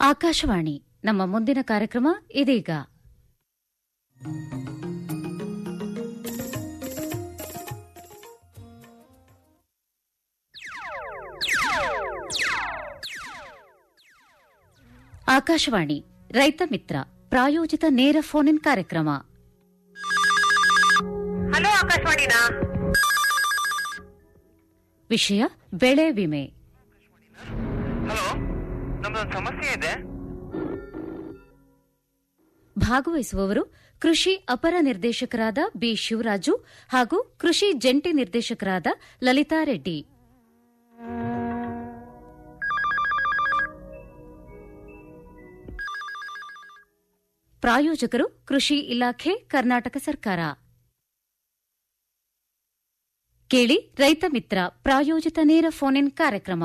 ಆಕಾಶವಾಣಿ ನಮ್ಮ ಮುಂದಿನ ಕಾರ್ಯಕ್ರಮ ಇದೀಗ ಆಕಾಶವಾಣಿ ರೈತ ಮಿತ್ರ ಪ್ರಾಯೋಜಿತ ನೇರ ಫೋನ್ ಇನ್ ಕಾರ್ಯಕ್ರಮ ಹಲೋ ಆಕಾಶವಾಣಿನಾ ವಿಷಯ ಬೆಳೆ ವಿಮೆ ಹಲೋ ನಮ್ದೊಂದು ಸಮಸ್ಯೆ ಇದೆ ಭಾಗವಹಿಸುವವರು ಕೃಷಿ ಅಪರ ನಿರ್ದೇಶಕರಾದ ಬಿ ಶಿವರಾಜು ಹಾಗೂ ಕೃಷಿ ಜಂಟಿ ನಿರ್ದೇಶಕರಾದ ಲಲಿತಾ ರೆಡ್ಡಿ ಪ್ರಾಯೋಜಕರು ಕೃಷಿ ಇಲಾಖೆ ಕರ್ನಾಟಕ ಸರ್ಕಾರ ಕೇಳಿ ರೈತ ಮಿತ್ರ ಪ್ರಾಯೋಜಿತ ನೇರ ಫೋನ್ ಇನ್ ಕಾರ್ಯಕ್ರಮ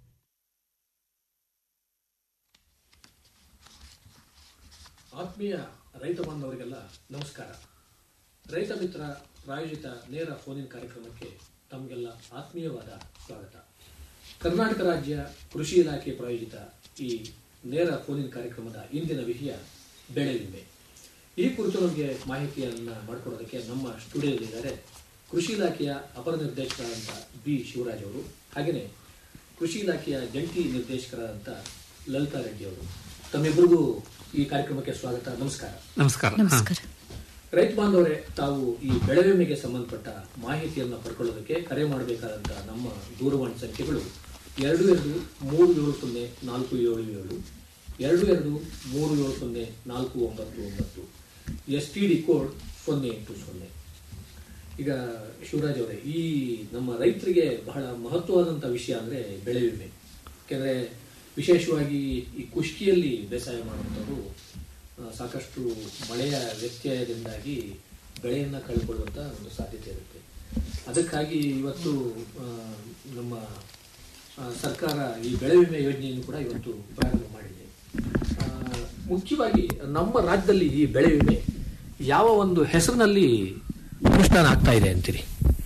ಆತ್ಮೀಯ ರೈತ ಬಾಂಧವರಿಗೆಲ್ಲ ನಮಸ್ಕಾರ ರೈತ ಮಿತ್ರ ಪ್ರಾಯೋಜಿತ ನೇರ ಫೋನಿನ್ ಕಾರ್ಯಕ್ರಮಕ್ಕೆ ತಮಗೆಲ್ಲ ಆತ್ಮೀಯವಾದ ಸ್ವಾಗತ ಕರ್ನಾಟಕ ರಾಜ್ಯ ಕೃಷಿ ಇಲಾಖೆ ಪ್ರಾಯೋಜಿತ ಈ ನೇರ ಫೋನಿನ್ ಕಾರ್ಯಕ್ರಮದ ಇಂದಿನ ವಿಷಯ ಬೆಳೆ ವಿಮೆ ಈ ಕುರಿತು ನಮಗೆ ಮಾಹಿತಿಯನ್ನ ಮಾಡಿಕೊಡೋದಕ್ಕೆ ನಮ್ಮ ಸ್ಟುಡಿಯೋದಲ್ಲಿದ್ದಾರೆ ಕೃಷಿ ಇಲಾಖೆಯ ಅಪರ ನಿರ್ದೇಶಕರಾದಂಥ ಬಿ ಶಿವರಾಜ್ ಅವರು ಹಾಗೆಯೇ ಕೃಷಿ ಇಲಾಖೆಯ ಜಂಟಿ ನಿರ್ದೇಶಕರಾದಂಥ ಲಲಿತಾ ರೆಡ್ಡಿ ಅವರು ತಮ್ಮಿಬ್ಬರಿಗೂ ಈ ಕಾರ್ಯಕ್ರಮಕ್ಕೆ ಸ್ವಾಗತ ನಮಸ್ಕಾರ ನಮಸ್ಕಾರ ನಮಸ್ಕಾರ ರೈತ ಬಾಂಧವರೇ ತಾವು ಈ ಬೆಳೆ ವಿಮೆಗೆ ಸಂಬಂಧಪಟ್ಟ ಮಾಹಿತಿಯನ್ನು ಪಡ್ಕೊಳ್ಳೋದಕ್ಕೆ ಕರೆ ಮಾಡಬೇಕಾದಂತ ನಮ್ಮ ದೂರವಾಣಿ ಸಂಖ್ಯೆಗಳು ಎರಡು ಎರಡು ಮೂರು ಏಳು ಸೊನ್ನೆ ನಾಲ್ಕು ಏಳು ಏಳು ಎರಡು ಎರಡು ಮೂರು ಏಳು ಸೊನ್ನೆ ನಾಲ್ಕು ಒಂಬತ್ತು ಒಂಬತ್ತು ಎಸ್ ಟಿ ಡಿ ಕೋಡ್ ಸೊನ್ನೆ ಎಂಟು ಸೊನ್ನೆ ಈಗ ಶಿವರಾಜ್ ಅವರೇ ಈ ನಮ್ಮ ರೈತರಿಗೆ ಬಹಳ ಮಹತ್ವವಾದಂಥ ವಿಷಯ ಅಂದರೆ ಬೆಳೆ ವಿಮೆ ಯಾಕೆಂದರೆ ವಿಶೇಷವಾಗಿ ಈ ಕುಷ್ಕಿಯಲ್ಲಿ ಬೇಸಾಯ ಮಾಡುವಂಥವ್ರು ಆ, ಸಾಕಷ್ಟು ಮಳೆಯ ವ್ಯತ್ಯಯದಿಂದಾಗಿ ಬೆಳೆಯನ್ನು ಕಳ್ಕೊಳ್ಳುವಂಥ ಒಂದು ಸಾಧ್ಯತೆ ಇರುತ್ತೆ ಅದಕ್ಕಾಗಿ ಇವತ್ತು ಆ, ನಮ್ಮ ಆ, ಸರ್ಕಾರ ಈ ಬೆಳೆ ವಿಮೆ ಯೋಜನೆಯನ್ನು ಕೂಡ ಇವತ್ತು ಪ್ರಾರಂಭ ಮಾಡಿದೆ ಆ, ಮುಖ್ಯವಾಗಿ ನಮ್ಮ ರಾಜ್ಯದಲ್ಲಿ ಈ ಬೆಳೆ ವಿಮೆ ಯಾವ ಒಂದು ಹೆಸರಿನಲ್ಲಿ ಅನುಷ್ಠಾನ ಆಗ್ತಾ ಇದೆ ಅಂತೀರಿ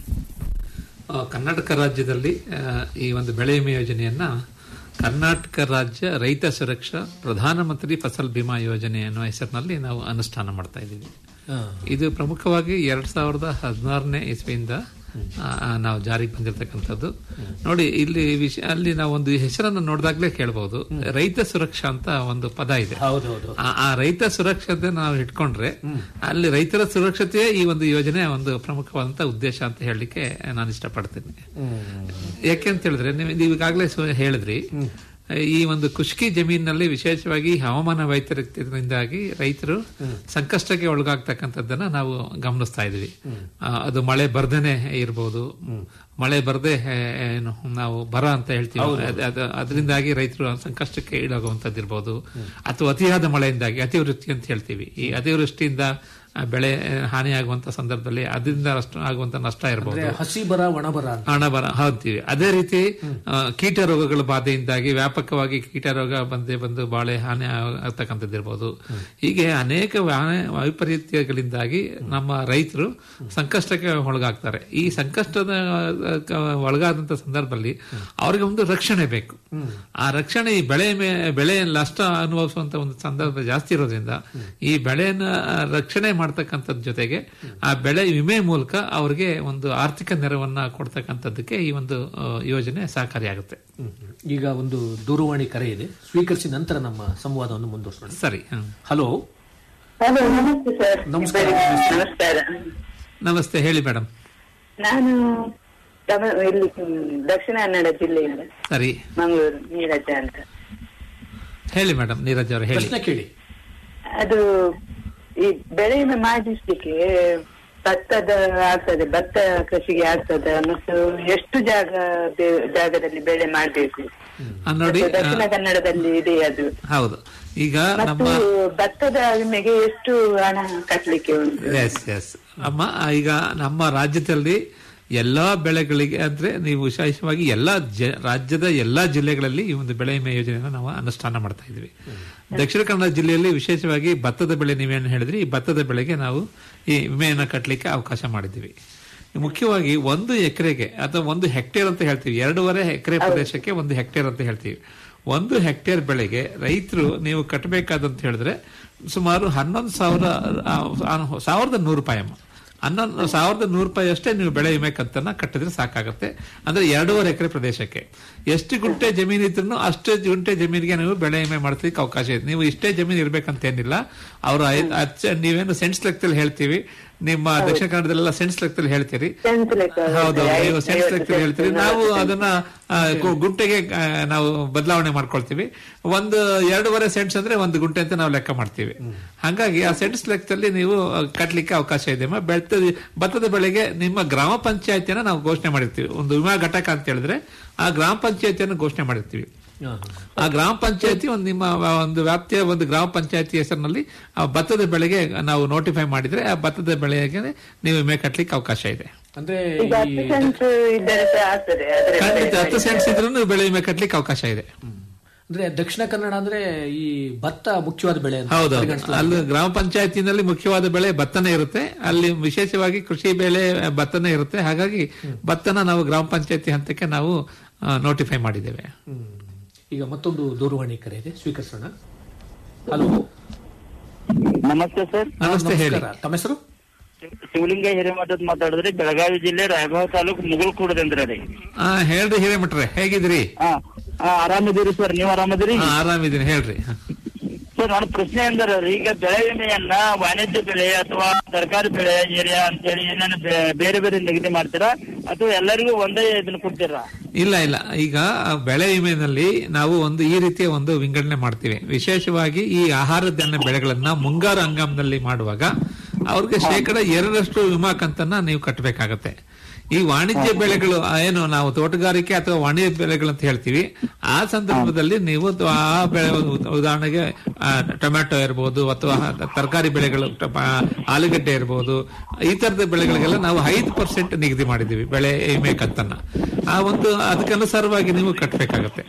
ಆ, ಕರ್ನಾಟಕ ರಾಜ್ಯದಲ್ಲಿ ಆ, ಈ ಒಂದು ಬೆಳೆ ವಿಮೆ ಯೋಜನೆಯನ್ನ ಕರ್ನಾಟಕ ರಾಜ್ಯ ರೈತ ಸುರಕ್ಷಾ ಪ್ರಧಾನಮಂತ್ರಿ ಫಸಲ್ ಬಿಮಾ ಯೋಜನೆ ಅನ್ನುವ ಹೆಸರಿನಲ್ಲಿ ನಾವು ಅನುಷ್ಠಾನ ಮಾಡ್ತಾ ಇದ್ದೀವಿ ಇದು ಪ್ರಮುಖವಾಗಿ ಎರಡ್ ಸಾವಿರದ ಹದಿನಾರನೇ ಇಸ್ವಿಯಿಂದ ಆ, ಆ, ನಾವು ಜಾರಿಗೆ ಬಂದಿರತಕ್ಕಂಥದ್ದು ನೋಡಿ ಇಲ್ಲಿ ವಿಷಯ ಅಲ್ಲಿ ನಾವು ಒಂದು ಹೆಸರನ್ನು ನೋಡಿದಾಗಲೇ ಕೇಳಬಹುದು ರೈತ ಸುರಕ್ಷಾ ಅಂತ ಒಂದು ಪದ ಇದೆ ಹೌದೌದು ಆ- ಆ ರೈತ ಸುರಕ್ಷತೆ ನಾವು ಇಟ್ಕೊಂಡ್ರೆ ಅಲ್ಲಿ ರೈತರ ಸುರಕ್ಷತೆಯೇ ಈ ಒಂದು ಯೋಜನೆ ಒಂದು ಪ್ರಮುಖವಾದಂತ ಉದ್ದೇಶ ಅಂತ ಹೇಳಲಿಕ್ಕೆ ನಾನು ಇಷ್ಟಪಡ್ತೀನಿ ಯಾಕೆ ಅಂತ ಹೇಳಿದ್ರೆ ನೀವು ನೀವು ಈಗಾಗಲೇ ಸು- ಹೇಳಿದ್ರಿ ಈ ಒಂದು ಖುಷ್ಕಿ ಜಮೀನಿನಲ್ಲಿ ವಿಶೇಷವಾಗಿ ಹವಾಮಾನ ವೈಪರೀತ್ಯದಿಂದಾಗಿ ರೈತರು ಸಂಕಷ್ಟಕ್ಕೆ ಒಳಗಾಗ್ತಕ್ಕಂಥದ್ದನ್ನ ನಾವು ಗಮನಿಸ್ತಾ ಇದ್ವಿ ಆ, ಅದು ಮಳೆ ಬರ್ದೇನೆ ಇರ್ಬೋದು ಮಳೆ ಬರ್ದೆ ಆ, ಏನು ನಾವು ಬರ ಅಂತ ಹೇಳ್ತೀವಿ ಅದ್- ಅದ್- ಅದರಿಂದಾಗಿ ರೈತರು ಸಂಕಷ್ಟಕ್ಕೆ ಈಡಾಗುವಂತದ್ದು ಇರ್ಬೋದು ಅಥವಾ ಅತಿಯಾದ ಮಳೆಯಿಂದಾಗಿ ಅತಿವೃಷ್ಟಿ ಅಂತ ಹೇಳ್ತೀವಿ ಈ ಅತಿವೃಷ್ಟಿಯಿಂದ ಆ, ಬೆಳೆ ಹಾನಿಯಾಗುವಂತ ಸಂದರ್ಭದಲ್ಲಿ ಅದರಿಂದ ನಷ್ಟ ಆಗುವಂತ ನಷ್ಟ ಇರಬಹುದು ಹಸಿ ಬರ ಒಣ ಬರ ಅಂತ ಹಣ ಬರ ಅಂತೀವಿ ಅದೇ ರೀತಿ ಆ, ಕೀಟ ರೋಗಗಳ ಬಾಧೆಯಿಂದಾಗಿ ವ್ಯಾಪಕವಾಗಿ ಕೀಟ ರೋಗ ಬಂದೇ ಬಂದು ಬಾಳೆ ಹಾನಿ ಆಗ್ತಕ್ಕಂಥದ್ದು ಇರ್ಬೋದು ಹೀಗೆ ಅನೇಕ ವ್ಯಾ- ವೈಪರೀತ್ಯಗಳಿಂದಾಗಿ ನಮ್ಮ ರೈತರು ಸಂಕಷ್ಟಕ್ಕೆ ಒಳಗಾಗ್ತಾರೆ ಈ ಸಂಕಷ್ಟದ ಆ, ಕ- ಒಳಗಾದಂತ ಸಂದರ್ಭದಲ್ಲಿ ಅವರಿಗೆ ಒಂದು ರಕ್ಷಣೆ ಬೇಕು ಆ ರಕ್ಷಣೆ ಈ ಬೆಳೆ ಮೇ- ಬೆಳೆ ನಷ್ಟ ಅನುಭವಿಸುವಂತ ಒಂದು ಸಂದರ್ಭ ಜಾಸ್ತಿ ಇರೋದ್ರಿಂದ ಈ ಬೆಳೆಯನ್ನ ರಕ್ಷಣೆ ಮಾಡ್ತಕ್ಕಂಥದ್ ಜೊತೆಗೆ ಆ ಬೆಳೆ ವಿಮೆ ಮೂಲಕ ಅವರಿಗೆ ಒಂದು ಆರ್ಥಿಕ ನೆರವನ್ನ ಕೊಡ್ತಕ್ಕಂಥದ್ದಕ್ಕೆ ಈ ಒಂದು ಆ, ಯೋಜನೆ ಸಹಕಾರಿಯಾಗುತ್ತೆ ಈಗ ಒಂದು ದೂರವಾಣಿ ಕರೆ ಇದೆ ಸ್ವೀಕರಿಸಿ ನಂತರ ನಮ್ಮ ಸಂವಾದವನ್ನು ಮುಂದುವರಿಸೋಣ ಸರಿ ಹ್ಮ್. ಹಲೋ ಹಲೋ ನಮಸ್ತೆ ಸರ್ ನಮಸ್ಕಾರ. ನಮಸ್ಕಾರ ನಮಸ್ತೆ ಹೇಳಿ ಮೇಡಮ್ ನಾನು ತಮ- ಇಲ್ಲಿ ಹ್ಮ್, ದಕ್ಷಿಣ ಕನ್ನಡ ಜಿಲ್ಲೆಯಿಂದ ಸರಿ ಮಂಗಳೂರು ನೀರಜ ಅಂತ ಹೇಳಿ ಮೇಡಮ್ ನೀರಜ್ ಅವರು ಹೇಳಿ ಪ್ರಶ್ನೆ ಕೇಳಿ ಅದು ಈ ಬೆಳೆಯನ್ನು ಮಾಡಿಸ್ಲಿಕ್ಕೆ ಭತ್ತದ ಆಗ್ತದೆ ಭತ್ತ ಕೃಷಿಗೆ ಆಗ್ತದ ಮತ್ತು ಎಷ್ಟು ಜಾಗ ಬೆ- ಜಾಗದಲ್ಲಿ ಬೆಳೆ ಮಾಡಬೇಕು ಆ, ನೋಡಿ ಆ, ದಕ್ಷಿಣ ಕನ್ನಡದಲ್ಲಿ ಇದೆ ಅದು ಹೌದು ಈಗ ನಮ್ಮ ಮತ್ತು ಭತ್ತದ ವಿಮೆಗೆ ಎಷ್ಟು ಹಣ ಕಟ್ಲಿಕ್ಕೆ ಉಂಟು ಎಸ್ ಎಸ್ ಅಮ್ಮ ಈಗ ನಮ್ಮ ರಾಜ್ಯದಲ್ಲಿ ಎಲ್ಲಾ ಬೆಳೆಗಳಿಗೆ ಅಂದ್ರೆ ನೀವು ವಿಶೇಷವಾಗಿ ಎಲ್ಲಾ ಜ- ರಾಜ್ಯದ ಎಲ್ಲಾ ಜಿಲ್ಲೆಗಳಲ್ಲಿ ಈ ಒಂದು ಬೆಳೆ ವಿಮೆ ಯೋಜನೆಯನ್ನು ನಾವು ಅನುಷ್ಠಾನ ಮಾಡ್ತಾ ಇದ್ವಿ ದಕ್ಷಿಣ ಕನ್ನಡ ಜಿಲ್ಲೆಯಲ್ಲಿ ವಿಶೇಷವಾಗಿ ಭತ್ತದ ಬೆಳೆ ನೀವೇನು ಹೇಳಿದ್ರಿ ಈ ಭತ್ತದ ಬೆಳೆಗೆ ನಾವು ಈ ವಿಮೆಯನ್ನು ಕಟ್ಟಲಿಕ್ಕೆ ಅವಕಾಶ ಮಾಡಿದ್ವಿ ಮುಖ್ಯವಾಗಿ ಒಂದು ಎಕರೆಗೆ ಅಥವಾ ಒಂದು ಹೆಕ್ಟೇರ್ ಅಂತ ಹೇಳ್ತೀವಿ ಎರಡೂವರೆ ಎಕರೆ ಪ್ರದೇಶಕ್ಕೆ ಒಂದು ಹೆಕ್ಟೇರ್ ಅಂತ ಹೇಳ್ತೀವಿ ಒಂದು ಹೆಕ್ಟೇರ್ ಬೆಳೆಗೆ ರೈತರು ನೀವು ಕಟ್ಟಬೇಕಾದಂತ ಹೇಳಿದ್ರೆ ಸುಮಾರು ಹನ್ನೊಂದು ಸಾವಿರ ಆ, ಆ, ಸಾವಿರದ ನೂರು ರೂಪಾಯಿ ಅಮ್ಮ ಹನ್ನೊಂದು ಸಾವಿರದ ನೂರು ರೂಪಾಯಿ ಅಷ್ಟೇ ನೀವು ಬೆಳೆ ವಿಮೆ ಕಂತನ್ನ ಕಟ್ಟಿದ್ರೆ ಸಾಕಾಗುತ್ತೆ ಅಂದ್ರೆ ಎರಡೂವರೆ ಎಕರೆ ಪ್ರದೇಶಕ್ಕೆ ಎಷ್ಟು ಗುಂಟೆ ಜಮೀನು ಇದ್ರೂ ಅಷ್ಟು ಗುಂಟೆ ಜಮೀನಿಗೆ ನೀವು ಬೆಳೆ ವಿಮೆ ಮಾಡ್ಲಿಕ್ಕೆ ಅವಕಾಶ ಇದೆ ನೀವು ಇಷ್ಟೇ ಜಮೀನು ಇರ್ಬೇಕಂತ ಏನಿಲ್ಲ ಅವರು ನೀವೇನು ಸೆಂಟ್ಸ್ ಲೆಕ್ಕದಲ್ಲಿ ಹೇಳ್ತೀವಿ ನಿಮ್ಮ ದಕ್ಷಿಣ ಕನ್ನಡದಲ್ಲೆಲ್ಲ ಸೆಂಟ್ಸ್ ಲೆಕ್ಕದಲ್ಲಿ ಹೇಳ್ತೀರಿ ಸೆನ್ಸ್ ಲೆಕ್ಕ ಹೌದು ನೀವು ಸೆನ್ಸ್ ಐವತ್ತು ಲೆಕ್ಕದಲ್ಲಿ ಹೇಳ್ತೀರಿ ಸೆನ್ಸ್ ನಾವು ಅದನ್ನ ಆ, ಗು- ಗುಂಟೆಗೆ ಆ, ನಾವು ಬದಲಾವಣೆ ಮಾಡ್ಕೊಳ್ತೀವಿ ಒಂದು ಎರಡೂವರೆ ಸೆಂಟ್ಸ್ ಅಂದ್ರೆ ಒಂದು ಗುಂಟೆ ಅಂತ ನಾವು ಲೆಕ್ಕ ಮಾಡ್ತೀವಿ ಹಾಗಾಗಿ ಆ ಸೆಂಟ್ಸ್ ಲೆಕ್ಕದಲ್ಲಿ ನೀವು ಆ, ಕಟ್ಲಿಕ್ಕೆ ಅವಕಾಶ ಇದೆ ಅಮ್ಮ. ಬೆಳ್ತದ ಭತ್ತದ ಬೆಳೆಗೆ ನಿಮ್ಮ ಗ್ರಾಮ ಪಂಚಾಯತಿಯನ್ನ ನಾವು ಘೋಷಣೆ ಮಾಡಿರ್ತೀವಿ ಒಂದು ವಿಮಾ ಘಟಕ ಅಂತ ಹೇಳಿದ್ರೆ ಆ ಗ್ರಾಮ ಪಂಚಾಯತಿಯನ್ನು ಘೋಷಣೆ ಮಾಡಿರ್ತೀವಿ ಹಾ, ಆ ಗ್ರಾಮ ಪಂಚಾಯತಿ ಒಂದು ನಿಮ್ಮ ಒಂದು ವ್ಯಾಪ್ತಿಯ ಒಂದು ಗ್ರಾಮ ಪಂಚಾಯತಿ ಹೆಸರಿನಲ್ಲಿ ಆ ಭತ್ತದ ಬೆಳೆಗೆ ನಾವು ನೋಟಿಫೈ ಮಾಡಿದ್ರೆ ಆ ಭತ್ತದ ಬೆಳೆಗೆ ನೀವು ವಿಮೆ ಕಟ್ಲಿಕ್ಕೆ ಅವಕಾಶ ಇದೆ ಅಂದ್ರೆ ಈಗ ಈ ಹತ್ತು ಸೆನ್ಸ್ ಇದ್ದರೆ ಸಹ ಆಗ್ತದೆ ಆದ್ರೆ ಖಂಡಿತ ಹತ್ತು ಸೆಂಟ್ಸ್ ಇದ್ರೂ ನೀವು ಬೆಳೆ ವಿಮೆ ಕಟ್ಲಿಕ್ಕೆ ಅವಕಾಶ ಇದೆ ಅಂದ್ರೆ ದಕ್ಷಿಣ ಕನ್ನಡ ಅಂದ್ರೆ ಈ ಭತ್ತ ಮುಖ್ಯವಾದ ಬೆಳೆ ಅಂತ ಹೌದು ಪರಿಗಣಿಸಲಾಗುತ್ತೆ. ಅಲ್ಲಿ ಗ್ರಾಮ ಪಂಚಾಯತಿನಲ್ಲಿ ಮುಖ್ಯವಾದ ಬೆಳೆ ಭತ್ತನೇ ಇರುತ್ತೆ ಅಲ್ಲಿ ವಿಶೇಷವಾಗಿ ಕೃಷಿ ಬೆಳೆ ಭತ್ತನೇ ಇರುತ್ತೆ ಹಾಗಾಗಿ ಭತ್ತನ ನಾವು ಗ್ರಾಮ ಪಂಚಾಯತಿ ಹಂತಕ್ಕೆ ನಾವು ನೋಟಿಫೈ ಮಾಡಿದ್ದೇವೆ ಹ್ಮ್. ಈಗ ಮತ್ತೊಂದು ದೂರವಾಣಿ ಕರೆ ಇದೆ ಸ್ವೀಕರಿಸೋಣ ಹಲೋ ನಮಸ್ತೆ ಸರ್ ನಮಸ್ತೆ ಹೇಳಿ ನಮಸ್ಕಾರ. ತಮ್ಮ ಹೆಸರು ಶಿವಲಿಂಗ ಹಿರೇಮಠದ್ ಮಾತಾಡಿದ್ರಿ ಬೆಳಗಾವಿ ಜಿಲ್ಲೆ ರಾಯಭಾಗ ತಾಲೂಕು ಮುಗುಳ್ಕೂಡದಿಂದ ರೀ ಆ, ಹೇಳ್ರಿ ಹಿರೇಮಠ್ರೆ ಹೇಗಿದ್ರಿ ಹಾ ಹಾ, ಆರಾಮಿದ್ದೀರಿ ಸರ್ ನೀವು ಆರಾಮದಿರಿ ಆ, ಆರಾಮಿದ್ದೀನಿ ಹೇಳ್ರಿ ಸರ್ ನನ್ನ ಪ್ರಶ್ನೆ ಎಂದರೆ ಈಗ ಬೆಳೆ ವಿಮೆಯನ್ನ ವಾಣಿಜ್ಯ ಬೆಳೆ ಅಥವಾ ತರಕಾರಿ ಬೆಳೆ ಏರಿಯಾ ಅಂತೇಳಿ ಏನೇನು ಬೇ- ಬೇರೆ ಬೇರೆ ನಿಗದಿ ಮಾಡ್ತೀರಾ ಅಥವಾ ಎಲ್ಲರಿಗೂ ಒಂದೇ ಇದನ್ನ ಕೊಡ್ತೀರಾ ಇಲ್ಲ ಇಲ್ಲ ಈಗ ಬೆಳೆ ವಿಮೆನಲ್ಲಿ ನಾವು ಒಂದು ಈ ರೀತಿಯ ಒಂದು ವಿಂಗಡಣೆ ಮಾಡ್ತೀವಿ ವಿಶೇಷವಾಗಿ ಈ ಆಹಾರ ಧಾನ್ಯ ಬೆಳೆಗಳನ್ನ ಮುಂಗಾರು ಹಂಗಾಮಿನಲ್ಲಿ ಮಾಡುವಾಗ ಅವ್ರಿಗೆ ಶೇಕಡ ಎರಡರಷ್ಟು ವಿಮಾ ಕಂತನ್ನ ನೀವು ಕಟ್ಟಬೇಕಾಗತ್ತೆ ಈ ವಾಣಿಜ್ಯ ಬೆಳೆಗಳು ಆ, ಏನು ನಾವು ತೋಟಗಾರಿಕೆ ಅಥವಾ ವಾಣಿಜ್ಯ ಬೆಳೆಗಳು ಅಂತ ಹೇಳ್ತೀವಿ ಆ ಸಂದರ್ಭದಲ್ಲಿ ನೀವು ತ- ಆ ಬೆಳೆ ಉ- ಉದಾಹರಣೆಗೆ ಆ, ಟೊಮ್ಯಾಟೊ ಇರ್ಬೋದು ಅಥವಾ ತರಕಾರಿ ಬೆಳೆಗಳು ಟಪ- ಆಲೂಗಡ್ಡೆ ಇರ್ಬೋದು ಈ ತರದ ಬೆಳೆಗಳಿಗೆಲ್ಲ ನಾವು ಐದು ಪರ್ಸೆಂಟ್ ನಿಗದಿ ಮಾಡಿದೀವಿ ಬೆಳೆ ವಿಮೆ ಕಂತನ್ನ ಆ ಒಂದು ಅದಕ್ಕನುಸಾರವಾಗಿ ನೀವು ಕಟ್ಟಬೇಕಾಗತ್ತೆ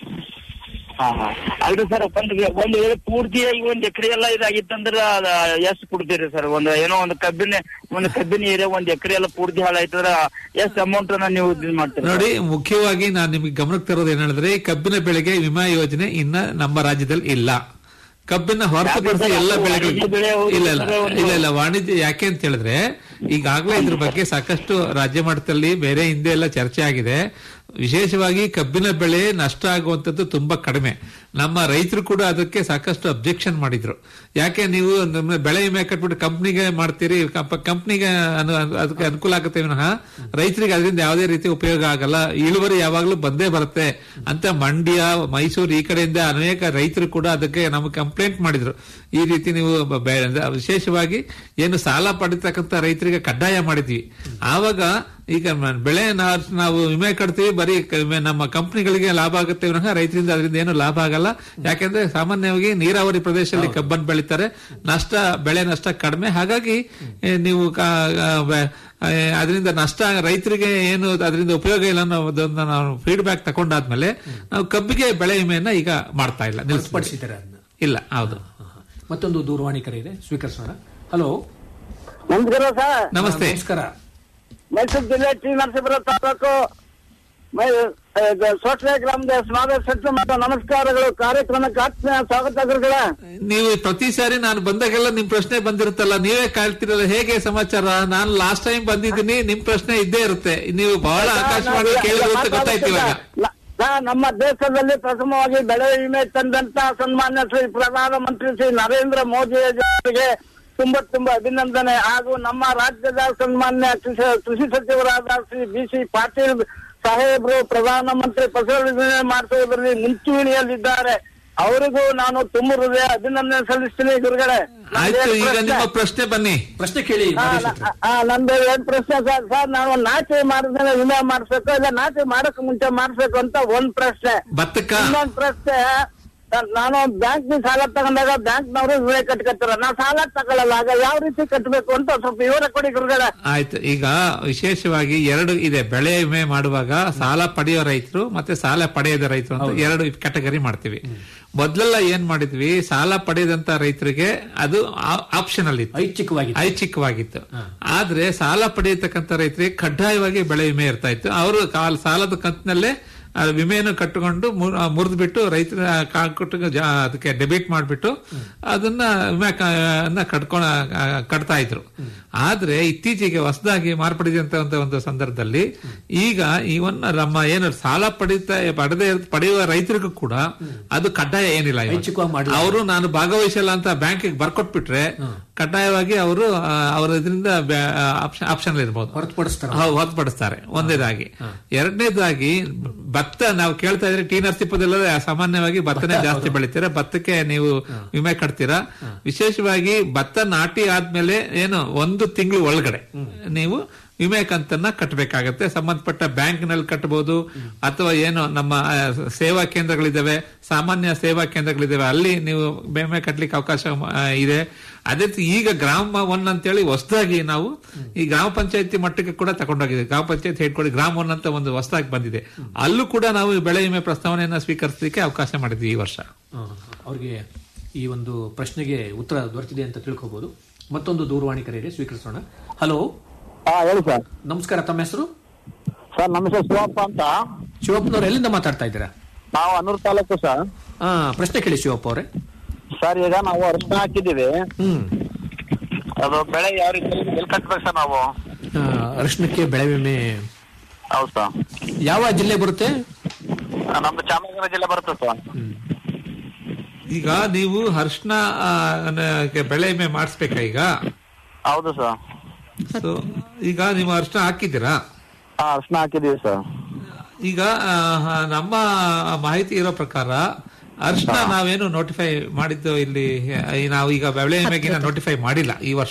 ಹಾ ಹಾ ಅಲ್ರಿ ಸರ್ ಒಂದ್ ಒಂದ್ ವೇಳೆ ಪೂರ್ತಿಯಾಗಿ ಒಂದ್ ಎಕರೆ ಎಲ್ಲ ಇದಾಗಿತ್ತಂದ್ರ ಅದ ಎಷ್ಟ್ ಕೊಡ್ತೀರಿ ಸರ್ ಒಂದ್ ಏನೋ ಒಂದು ಕಬ್ಬಿನ ಒಂದು ಕಬ್ಬಿನ ಏರಿಯಾ ಒಂದ್ ಎಕರೆ ಎಲ್ಲ ಪೂರ್ತಿ ಹಾಳಾಯ್ತಂದ್ರ ಎಷ್ಟ್ ಅಮೌಂಟ್ ಅನ್ನ ನೀವು ಇದು ಮಾಡ್ತೀರಿ ನೋಡಿ ಮುಖ್ಯವಾಗಿ ನಾನು ನಿಮಗೆ ಗಮನಕ್ಕೆ ತರೋದು ಏನ್ ಹೇಳಿದ್ರೆ ಈ ಕಬ್ಬಿನ ಬೆಳೆಗೆ ವಿಮಾ ಯೋಜನೆ ಇನ್ನ ನಮ್ಮ ರಾಜ್ಯದಲ್ಲಿ ಇಲ್ಲ ಕಬ್ಬಿನ ಹೊರತುಪಡಿಸಿ ಎಲ್ಲ ಬೆಳೆಗಳು ವಾಣಿಜ್ಯ ಬೆಳೆ ಹೌದು, ಇಲ್ಲ ಇಲ್ಲ ಸರ್, ಒಂದು- ಇಲ್ಲ ಇಲ್ಲ ವಾಣಿಜ್ಯ ಯಾಕೆ ಅಂತ ಹೇಳಿದ್ರೆ ಈಗಾಗಲೇ ಇದ್ರ ಬಗ್ಗೆ ಸಾಕಷ್ಟು ರಾಜ್ಯ ಮಟ್ಟದಲ್ಲಿ ಬೇರೆ ಹಿಂದೆ ಎಲ್ಲ ಚರ್ಚೆ ಆಗಿದೆ ವಿಶೇಷವಾಗಿ ಕಬ್ಬಿನ ಬೆಳೆ ನಷ್ಟ ಆಗುವಂತದ್ದು ತುಂಬಾ ಕಡಿಮೆ ನಮ್ಮ ರೈತರು ಕೂಡ ಅದಕ್ಕೆ ಸಾಕಷ್ಟು ಅಬ್ಜೆಕ್ಷನ್ ಮಾಡಿದ್ರು ಯಾಕೆ ನೀವು ನಮ್ಮ ಬೆಳೆ ವಿಮೆ ಕಟ್ಬಿಟ್ಟು ಕಂಪ್ನಿಗೆ ಮಾಡ್ತೀರಿ ಕಂಪ್ನಿಗೆ ಅದಕ್ಕೆ ಅನುಕೂಲ ಆಗುತ್ತೆ ವಿನಃ ರೈತರಿಗೆ ಅದರಿಂದ ಯಾವುದೇ ರೀತಿ ಉಪಯೋಗ ಆಗಲ್ಲ ಇಳುವರಿ ಯಾವಾಗಲೂ ಬಂದೇ ಬರುತ್ತೆ ಅಂತ ಮಂಡ್ಯ ಮೈಸೂರು ಈ ಕಡೆಯಿಂದ ಅನೇಕ ರೈತರು ಕೂಡ ಅದಕ್ಕೆ ನಮಗೆ ಕಂಪ್ಲೇಂಟ್ ಮಾಡಿದ್ರು ಈ ರೀತಿ ನೀವು ಬ- ಬೆ- ವಿಶೇಷವಾಗಿ ಏನು ಸಾಲ ಪಡಿತಕ್ಕಂತ ರೈತರಿಗೆ ಕಡ್ಡಾಯ ಮಾಡಿದ್ವಿ ಆವಾಗ ಈಗ ಮ- ಬೆಳೆ ನಾ- ನಾವು ವಿಮೆ ಕಟ್ತೀವಿ ಬರೀ ಕ- ವಿಮೆ ನಮ್ಮ ಕಂಪನಿಗಳಿಗೆ ಲಾಭ ಆಗುತ್ತೆ ವಿನಃ ರೈತರಿಂದ ಅದರಿಂದ ಏನು ಲಾಭ ಆಗಲ್ಲ ಯಾಕೆಂದ್ರೆ ಸಾಮಾನ್ಯವಾಗಿ ನೀರಾವರಿ ಪ್ರದೇಶದಲ್ಲಿ ಕಬ್ಬನ್ನು ಬೆಳಿತಾರೆ ನಷ್ಟ ಬೆಳೆ ನಷ್ಟ ಕಡಿಮೆ ಹಾಗಾಗಿ ಏ, ನೀವು ಕಾ- ಆ, ಬೆ- ಆ, ಅದರಿಂದ ನಷ್ಟ ರೈತರಿಗೆ ಏನು ಅದರಿಂದ ಉಪಯೋಗ ಇಲ್ಲ ಅನ್ನೋದನ್ನ ನಾವು ಫೀಡ್ಬ್ಯಾಕ್ ತಗೊಂಡಾದ್ಮೇಲೆ ನಾವು ಕಬ್ಬಿಗೆ ಬೆಳೆ ವಿಮೆಯನ್ನ ಈಗ ಮಾಡ್ತಾ ಇಲ್ಲ ನಿಲ್ಲಿಸ್ಬಿಡಿ. ಹೊರತುಪಡಿಸಿದ್ದಾರೆ ಅದನ್ನ ಇಲ್ಲ ಹೌದು ಹಾ, ಹಾ. ಮತ್ತೊಂದು ದೂರವಾಣಿ ಕರೆ ಇದೆ ಸ್ವೀಕರಿಸೋಣ ಹಲೋ ನಮಸ್ಕಾರ ಸರ್ ನಮಸ್ತೆ ನಮಸ್ಕಾರ ಮೈಸೂರು ಜಿಲ್ಲೆ ಟಿ ನರಸೀಪುರ ತಾಲೂಕು ಮೈ ಸೋಟ್ರೆ ಗ್ರಾಮದ ಸ್ವಾಗತ ಸತ್ಯ ಮತ್ತು ನಮಸ್ಕಾರಗಳು ಕಾರ್ಯಕ್ರಮಕ್ಕೆ ಆತ್ಮೀಯ ಸ್ವಾಗತ ಗುರುಗಳೇ ನೀವು ಪ್ರತಿ ಸಾರಿ ನಾನು ಬಂದಾಗೆಲ್ಲ ನಿಮ್ ಪ್ರಶ್ನೆ ಬಂದಿರುತ್ತಲ್ಲ ನೀವೇ ಕಾಳ್ತಿರಲ್ಲ ಹೇಗೆ ಸಮಾಚಾರ ನಾನು ಲಾಸ್ಟ್ ಟೈಮ್ ಬಂದಿದ್ದೀನಿ ನಿಮ್ ಪ್ರಶ್ನೆ ಇದ್ದೇ ಇರುತ್ತೆ ನೀವು ಬಹಳ ಆಕಾಶವಾಣಿ ಕೇಳಿದ್ರು ಅಂತ ಗೊತ್ತಾಯ್ತು ಇವಾಗ ನ- ನಾ- ನಮ್ಮ ದೇಶದಲ್ಲಿ ಪ್ರಥಮವಾಗಿ ಬೆಳೆ ವಿಮೆ ತಂದಂತ ಸನ್ಮಾನ್ಯ ಶ್ರೀ ಪ್ರಧಾನಮಂತ್ರಿ ಶ್ರೀ ನರೇಂದ್ರ ಮೋದಿ ಅವರಿಗೆ ತುಂಬಾ ತುಂಬಾ ಅಭಿನಂದನೆ ಹಾಗೂ ನಮ್ಮ ರಾಜ್ಯದ ಸನ್ಮಾನ್ಯ ಕೃಷಿ ಕೃಷಿ ಸಚಿವರಾದ ಶ್ರೀ ಬಿ ಸಿ ಪಾಟೀಲ್ ಸಾಹೇಬ್ರು ಪ್ರಧಾನಮಂತ್ರಿ ಫಸಲ್ ವಿಮೆ ಮಾಡಿಸುವುದರಲ್ಲಿ ಮುಂಚೂಣಿಯಲ್ಲಿದ್ದಾರೆ ಅವರಿಗೂ ನಾನು ತುಂಬ ಹೃದಯ ಅಭಿನಂದನೆ ಸಲ್ಲಿಸ್ತೀನಿ ಗುರುಗಳೇ ಆಯ್ತು ನಂದೇನ್ ಈಗ ಪ್ರಶ್ನೆ? ನಿಮ್ಮ ಪ್ರಶ್ನೆ ಬನ್ನಿ ಪ್ರಶ್ನೆ ಕೇಳಿ ಆ, ಮಹೇಶ್ ನ- ಅವ್ರೆ. ಆ, ನಂದು ಏನ್ ಪ್ರಶ್ನೆ ಸರ್ ಸರ್ ನಾವು ನಾಟಿ ಮಾಡಿದ್ರೆ ವಿಮೆ ಮಾಡಿಸ್ಬೇಕು ಇಲ್ಲ ನಾಟಿ ಮಾಡಕ್ ಮುಂಚೆ ಮಾಡಿಸ್ಬೇಕು ಅಂತ ಒಂದ್ ಪ್ರಶ್ನೆ ಭತ್ತಕ್ಕ ಇನ್ನೊಂದ್ ಪ್ರಶ್ನೆ ನ- ನಾನು ಬ್ಯಾಂಕ್ ಸಾಲ ತಗೊಂಡಾಗ ಬ್ಯಾಂಕ್ ನವರು ವಿಮೆ ಕಟ್ಕೊತಾರ ನಾ ಸಾಲ ತಗೊಳ್ಳಲ್ಲ ಆಗ ಯಾವ ರೀತಿ ಕಟ್ಟಬೇಕು ಅಂತ ಸ್ವಲ್ಪ ವಿವರ ಕೊಡಿ ಗುರುಗಳೇ ಆಯ್ತು ಈಗ ವಿಶೇಷವಾಗಿ ಎರಡು ಇದೆ ಬೆಳೆ ವಿಮೆ ಮಾಡುವಾಗ ಸಾಲ ಪಡೆಯೋ ರೈತರು ಮತ್ತೆ ಸಾಲ ಪಡೆಯದ ರೈತರು ಅಂತ ಎರಡು ಕ್ಯಾಟಗರಿ ಮಾಡ್ತೀವಿ ಮೊದ್ಲೆಲ್ಲ ಏನ್ ಮಾಡಿದ್ವಿ ಸಾಲ ಪಡೆಯದಂತ ರೈತರಿಗೆ ಅದು ಆಪ್ಷನಲ್ ಇತ್ತು ಐಚ್ಛಿಕವಾಗಿ ಐಚ್ಛಿಕವಾಗಿತ್ತು ಆದ್ರೆ ಸಾಲ ಪಡೆಯತಕ್ಕಂತ ರೈತರಿಗೆ ಕಡ್ಡಾಯವಾಗಿ ಬೆಳೆ ವಿಮೆ ಇರ್ತಾ ಇತ್ತು ಅವರು ಕಾಲ್- ಸಾಲದ ಕಂತಿನಲ್ಲೇ ಆ ವಿಮೆಯನ್ನು ಕಟ್ಟಿಕೊಂಡು ಮುರಿದು ಬಿಟ್ಟು ರೈತರ ಕಾಕೊಟ್ಟು ಅದಕ್ಕೆ ಡೆಬಿಟ್ ಮಾಡಿಬಿಟ್ಟು ಅದನ್ನ ವಿಮೆ ಕ- ಅನ್ನ ಕಟ್ಕೊಂಡ ಆ, ಕಟ್ತಾ ಇದ್ರು ಆದ್ರೆ ಇತ್ತೀಚೆಗೆ ಹೊಸದಾಗಿ ಮಾರ್ಪಡಿಸಿದಂತ ಒಂದು- ಒಂದು ಸಂದರ್ಭದಲ್ಲಿ ಈಗ ಇವನ್ ನಮ್ಮ ಏನು ಸಾಲ ಪಡಿತಾ ಪಡೆದೇ ಪಡೆಯುವ ರೈತರಿಗೂ ಕೂಡ ಅದು ಕಡ್ಡಾಯ ಏನಿಲ್ಲ ಇವತ್ತು. ಐಚ್ಛಿಕವಾಗಿ ಮಾಡಿಲ್ಲ. ಅವರು ನಾನು ಭಾಗವಹಿಸಲ್ಲ ಅಂತ ಬ್ಯಾಂಕಿಗೆ ಬರ್ಕೊಟ್ಬಿಟ್ರೆ ಕಡ್ಡಾಯವಾಗಿ ಅವರು ಆ, ಅವರ ಇದರಿಂದ ಆಪ್ಷನ್ ಇರ್ಬೋದು ಹೊರತುಪಡಿಸ್ತಾರೆ ಹೌದು, ಹೊರತುಪಡಿಸ್ತಾರೆ ಒಂದೇದಾಗಿ ಎರಡನೇದಾಗಿ ಭತ್ತ ನಾವು ಕೇಳ್ತಾ ಇದ್ರೆ ಟಿ ನರಸೀಪುರದಲ್ಲ ಸಾಮಾನ್ಯವಾಗಿ ಭತ್ತನೇ ಜಾಸ್ತಿ ಬೆಳಿತೀರಾ ಭತ್ತಕ್ಕೆ ನೀವು ವಿಮೆ ಕಟ್ತೀರಾ ವಿಶೇಷವಾಗಿ ಭತ್ತ ನಾಟಿ ಆದ್ಮೇಲೆ ಏನು ಒಂದು ತಿಂಗಳು ಒಳಗಡೆ ನೀವು ವಿಮೆ ಕಂತನ್ನ ಕಟ್ಟಬೇಕಾಗತ್ತೆ ಸಂಬಂಧಪಟ್ಟ ಬ್ಯಾಂಕ್ ನಲ್ಲಿ ಕಟ್ಟಬಹುದು ಅಥವಾ ಏನು ನಮ್ಮ ಆ, ಸೇವಾ ಕೇಂದ್ರಗಳಿದಾವೆ ಸಾಮಾನ್ಯ ಸೇವಾ ಕೇಂದ್ರಗಳಿದಾವೆ ಅಲ್ಲಿ ನೀವು ವಿಮೆ ಕಟ್ಟಲಿಕ್ಕೆ ಅವಕಾಶ ಆ, ಇದೆ ಅದೇ ರೀತಿ ಈಗ ಗ್ರಾಮ ಒನ್ ಅಂತೇಳಿ ಹೊಸದಾಗಿ ನಾವು ಈ ಗ್ರಾಮ ಪಂಚಾಯತಿ ಮಟ್ಟಕ್ಕೆ ಕೂಡ ತಗೊಂಡೋಗಿದೆ ಗ್ರಾಮ ಪಂಚಾಯತ್ ಹೇಳ್ಕೊಳ್ಳಿ ಗ್ರಾಮ ಒನ್ ಅಂತ ಒಂದು ಹೊಸದಾಗಿ ಬಂದಿದೆ ಅಲ್ಲೂ ಕೂಡ ನಾವು ಈ ಬೆಳೆ ವಿಮೆ ಪ್ರಸ್ತಾವನೆಯನ್ನ ಸ್ವೀಕರಿಸಲಿಕ್ಕೆ ಅವಕಾಶ ಮಾಡಿದ್ವಿ ಈ ವರ್ಷ ಆ, ಅವ್ರಿಗೆ ಈ ಒಂದು ಪ್ರಶ್ನೆಗೆ ಉತ್ತರ ದೊರೆತಿದೆ ಅಂತ ತಿಳ್ಕೋಬಹುದು ಮತ್ತೊಂದು ದೂರವಾಣಿ ಕರೆಯಿದೆ ಸ್ವೀಕರಿಸೋಣ ಹಲೋ ಹಾ ಹೇಳಿ ಸರ್ ನಮಸ್ಕಾರ ತಮ್ಮ ಹೆಸರು ಸರ್ ನಮ್ಮ ಹೆಸರು ಶಿವಪ್ಪ ಅಂತ ಶಿವಪ್ಪನವ್ರು ಎಲ್ಲಿಂದ ಮಾತಾಡ್ತಾ ಇದ್ದೀರಾ ನಾವು ಅನೂರು ತಾಲೂಕು ಸರ್ ಆ, ಪ್ರಶ್ನೆ ಕೇಳಿ ಶಿವಪ್ಪ ಅವರೇ ಸರ್ ಈಗ ನಾವು ಅರಿಶಿನ ಹಾಕಿದ್ದೀವಿ ಹ್ಮ್ ಅದು ಬೆಳೆ ಯಾವ ರೀತಿ ಎಲ್ಲಿ ಕಟ್ಬೇಕು ಸರ್ ನಾವು ಆ, ಅರಿಶಿಣಕ್ಕೆ ಬೆಳೆ ವಿಮೆ ಹೌದು ಸರ್ ಯಾವ ಜಿಲ್ಲೆ ಬರುತ್ತೆ ನಮ್ದು ಚಾಮರಾಜನಗರ ಜಿಲ್ಲೆ ಬರುತ್ತೆ ಸರ್ ಈಗ ನೀವು ಅರ್ಶನ ಬೆಳೆ ವಿಮೆ ಮಾಡಿಸ್ಬೇಕಾ ಈಗ ಹೌದು ಸರ್ ಸೊ ಈಗ ನೀವು ಅರ್ಶನ ಹಾಕಿದ್ದೀರಾ ಹಾ ಅರಿಶಿನ ಹಾಕಿದ್ದೀವಿ ಸರ್ ಈಗ ಆ, ನಮ್ಮ ಮಾಹಿತಿ ಇರೋ ಪ್ರಕಾರ ಅರ್ಶನ ನಾವೇನು ನೋಟಿಫೈ ಮಾಡಿದ್ದು ಇಲ್ಲಿ ಈ ನಾವು ಈಗ ಬೆಳೆ ವಿಮೆಗಿನ ನೋಟಿಫೈ ಮಾಡಿಲ್ಲ ಈ ವರ್ಷ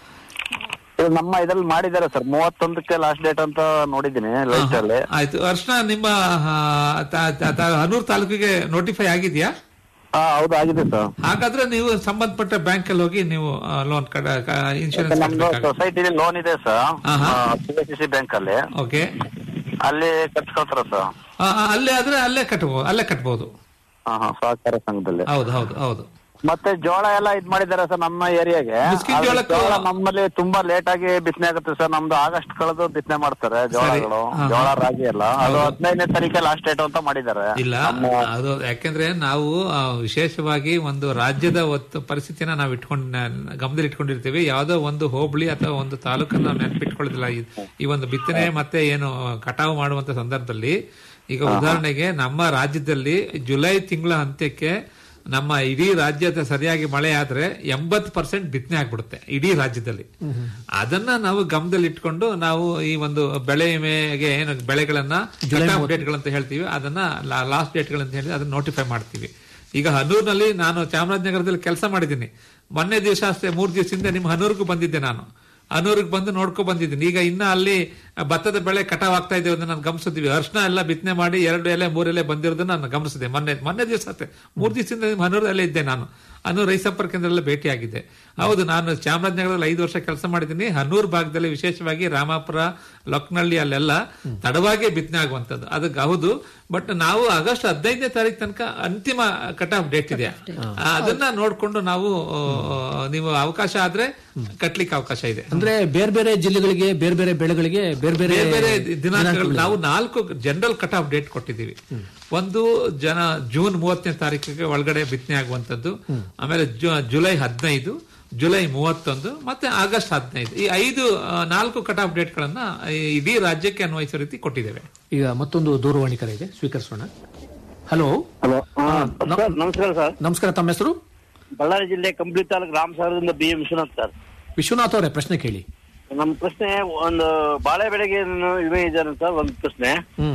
ಇದು ನಮ್ಮ ಇದ್ರಲ್ಲಿ ಮಾಡಿದ್ದಾರೆ ಸರ್ ಮೂವತ್ತೊಂದಕ್ಕೆ ಲಾಸ್ಟ್ ಡೇಟ್ ಅಂತ ನೋಡಿದ್ದೀನಿ ಲೈಸ್ಟ್ ಅಲ್ಲಿ ಆಯ್ತು ಅರ್ಶನ ನಿಮ್ಮ ಆ, ತ- ತ- ತ- ಹನೂರ್ ತಾಲೂಕಿಗೆ ನೋಟಿಫೈ ಆಗಿದೆಯಾ ಹಾ ಹೌದು ಆಗಿದೆ ಸರ್ ಹಾಗಾದ್ರೆ ನೀವು ಸಂಬಂಧಪಟ್ಟ ಬ್ಯಾಂಕ್ ಅಲ್ಲಿ ಹೋಗಿ ನೀವು ಲೋನ್ ಇನ್ಶೂರೆನ್ಸ್ ನಮ್ದು ಸೊಸೈಟಿಲಿ ಲೋನ್ ಇದೆ ಸರ್ ಆಹಾ. ಪಿ ಎಸ್ ಸಿ ಬ್ಯಾಂಕ್ ಅಲ್ಲಿ ಓಕೆ ಅಲ್ಲಿ ಕಟ್ಕೊಳ್ತಾರ ಸರ್ ಅಲ್ಲೇ ಆದ್ರೆ ಅಲ್ಲೇ ಕಟ್ಬೋದು ಅಲ್ಲೇ ಕಟ್ಬೋದು ಹಾ ಹಾ ಸಹಕಾರ ಸಂಘದಲ್ಲಿ ಹೌದು ಹೌದು ಹೌದು ಮತ್ತೆ ಜೋಳ ಎಲ್ಲ ಇದ್ ಮಾಡಿದ್ದಾರೆ ಸರ್ ನಮ್ಮ ಏರಿಯಾಗೆ ಮುಸ್ಕಿನ್ ಆದ್ರೆ ಜೋಳಕ್ಕೂ- ಜೋಳ ನಮ್ಮಲ್ಲಿ ತುಂಬಾ ಲೇಟ್ ಆಗಿ ಬಿತ್ತನೆ ಆಗುತ್ತೆ ಸರ್ ನಮ್ದು ಆಗಸ್ಟ್ ಕಳೆದು ಬಿತ್ತನೆ ಮಾಡ್ತಾರೆ ಜೋಳಗಳು ಹಾ, ಜೋಳ ಹಾ. ರಾಗಿ ಎಲ್ಲ ಅದು ಹದಿನೈದನೇ ತಾರೀಕೆ ಲಾಸ್ಟ್ ಡೇಟ್ ಅಂತ ಮಾಡಿದ್ದಾರೆ ಇಲ್ಲ ಅದು ಯಾಕೆಂದ್ರೆ ನಾವು ಆ, ವಿಶೇಷವಾಗಿ ಒಂದು ರಾಜ್ಯದ ಒತ್ತು ಪರಿಸ್ಥಿತಿನ ನಾವು ಇಟ್ಕೊಂಡ್ ಗಮನದಲ್ಲಿ ಇಟ್ಕೊಂಡಿರ್ತೀವಿ ಯಾವ್ದೋ ಒಂದು ಹೋಬಳಿ ಅಥವಾ ಒಂದು ತಾಲೂಕನ್ನ ನಾವು ನೆನಪಿಟ್ಕೊಳ್ಳೋದಿಲ್ಲ ಈ- ಈ ಒಂದು ಬಿತ್ತನೆ ಮತ್ತೆ ಏನು ಕಟಾವು ಮಾಡುವಂತ ಸಂದರ್ಭದಲ್ಲಿ ಈಗ ಉದಾಹರಣೆಗೆ ನಮ್ಮ ರಾಜ್ಯದಲ್ಲಿ ಜುಲೈ ತಿಂಗಳ ಅಂತ್ಯಕ್ಕೆ ನಮ್ಮ ಇಡೀ ರಾಜ್ಯದ ಸರಿಯಾಗಿ ಮಳೆ ಆದ್ರೆ ಎಂಬತ್ ಪರ್ಸೆಂಟ್ ಬಿತ್ತನೆ ಆಗ್ಬಿಡುತ್ತೆ ಇಡೀ ರಾಜ್ಯದಲ್ಲಿ ಅದನ್ನ ನಾವು ಗಮನದಲ್ಲಿ ಇಟ್ಕೊಂಡು ನಾವು ಈ ಒಂದು ಬೆಳೆ ವಿಮೆಗೆ ಏನು ಬೆಳೆಗಳನ್ನ ಡೇಟ್ಗಳಂತ ಹೇಳ್ತೀವಿ ಅದನ್ನ ಲಾಸ್ಟ್ ಡೇಟ್ಗಳಂತ ಹೇಳಿ ಅದನ್ನ ನೋಟಿಫೈ ಮಾಡ್ತೀವಿ ಈಗ ಹನೂರ್ನಲ್ಲಿ ನಾನು ಚಾಮರಾಜನಗರದಲ್ಲಿ ಕೆಲಸ ಮಾಡಿದ್ದೀನಿ ಮೊನ್ನೆ ದಿವಸ ಅಷ್ಟೇ ಮೂರ್ ದಿವಸದಿಂದ ನಿಮ್ಮ ಹನೂರ್ಗೂ ಬಂದಿದ್ದೆ ನಾನು ಹನೂರಿಗೆ ಬಂದು ನೋಡ್ಕೊ ಬಂದಿದ್ದೀನಿ ಈಗ ಇನ್ನ ಅಲ್ಲಿ ಭತ್ತದ ಬೆಳೆ ಕಟಾವ್ ಆಗ್ತಾ ಇದೆ ಅಂತ ನಾನು ಗಮನಿಸಿದ್ವಿ ಅರ್ಶನ ಎಲ್ಲ ಬಿತ್ತನೆ ಮಾಡಿ ಎರಡು ಎಲೆ ಮೂರ್ ಎಲೆ ಬಂದಿರೋದನ್ನ ನಾನು ಗಮನಿಸಿದೆ ಮೊನ್ನೆ ಮೊನ್ನೆ ದಿವಸ ಅಷ್ಟೇ ಮೂರ್ ದಿವಸದಿಂದ ನಿಮ್ಮ ಹನೂರಲ್ಲೇ ಇದ್ದೆ ನಾನು ಹನೂರು ರೈತ ಸಂಪರ್ಕ ಕೇಂದ್ರದಲ್ಲಿ ಭೇಟಿಯಾಗಿದ್ದೆ ಹೌದು ನಾನು ಚಾಮರಾಜನಗರದಲ್ಲಿ ಐದು ವರ್ಷ ಕೆಲಸ ಮಾಡಿದ್ದೀನಿ ಹನೂರ್ ಭಾಗದಲ್ಲಿ ವಿಶೇಷವಾಗಿ ರಾಮಾಪುರ ಲೊಕ್ನಳ್ಳಿ ಅಲ್ಲೆಲ್ಲ ತಡವಾಗಿ ಬಿತ್ತನೆ ಆಗುವಂತದ್ದು ಅದಕ್ಕೆ ಹೌದು ಬಟ್ ನಾವು ಆಗಸ್ಟ್ ಹದಿನೈದನೇ ತಾರೀಕು ತನಕ ಅಂತಿಮ ಕಟ್ ಆಫ್ ಡೇಟ್ ಇದೆ ಆ, ಅದನ್ನ ನೋಡ್ಕೊಂಡು ನಾವು ಆ, ನೀವು ಅವಕಾಶ ಆದ್ರೆ ಕಟ್ಲಿಕ್ಕೆ ಅವಕಾಶ ಇದೆ ಅಂದ್ರೆ ಬೇರೆ ಬೇರೆ ಜಿಲ್ಲೆಗಳಿಗೆ ಬೇರೆ ಬೇರೆ ಬೆಳೆಗಳಿಗೆ ಬೇರೆ ಬೇರೆ ಬೇರೆ ಬೇರೆ ದಿನಾಂಕಗಳು ನಾವು ನಾಲ್ಕು ಜನರಲ್ ಕಟ್ ಆಫ್ ಡೇಟ್ ಕೊಟ್ಟಿದ್ದೀವಿ ಒಂದು ಜನ ಜೂನ್ ಮೂವತ್ತನೇ ತಾರೀಕಿಗೆ ಒಳಗಡೆ ಬಿತ್ತನೆ ಆಗುವಂತದ್ದು ಆಮೇಲೆ ಜು- ಜುಲೈ ಹದಿನೈದು ಜುಲೈ ಮೂವತ್ತೊಂದು ಮತ್ತೆ ಆಗಸ್ಟ್ ಹದಿನೈದು ಈ ಐದು ಆ, ನಾಲ್ಕು ಕಟ್ ಆಫ್ ಡೇಟ್ಗಳನ್ನ ಈ ಇಡೀ ರಾಜ್ಯಕ್ಕೆ ಅನ್ವಯಿಸೋ ರೀತಿ ಕೊಟ್ಟಿದ್ದೇವೆ ಈಗ ಮತ್ತೊಂದು ದೂರವಾಣಿ ಕರೆ ಇದೆ ಸ್ವೀಕರಿಸೋಣ ಹಲೋ ಹಲೋ ನ- ಸರ್ ನಮಸ್ಕಾರ ಸರ್ ನಮಸ್ಕಾರ ತಮ್ಮ ಹೆಸರು ಬಳ್ಳಾರಿ ಜಿಲ್ಲೆ ಕಂಪ್ಲಿ ತಾಲೂಕು ರಾಮಸಾಗರದಿಂದ B M Vishwanath sir Vishwanath ಅವರೇ ಪ್ರಶ್ನೆ ಕೇಳಿ ನಮ್ಮ ಪ್ರಶ್ನೆ ಒಂದು ಬಾಳೆ ಬೆಳೆಗೆ ಏನು ವಿಮೆ ಇದೆ ಸರ್ ಒಂದು ಪ್ರಶ್ನೆ ಹ್ಮ್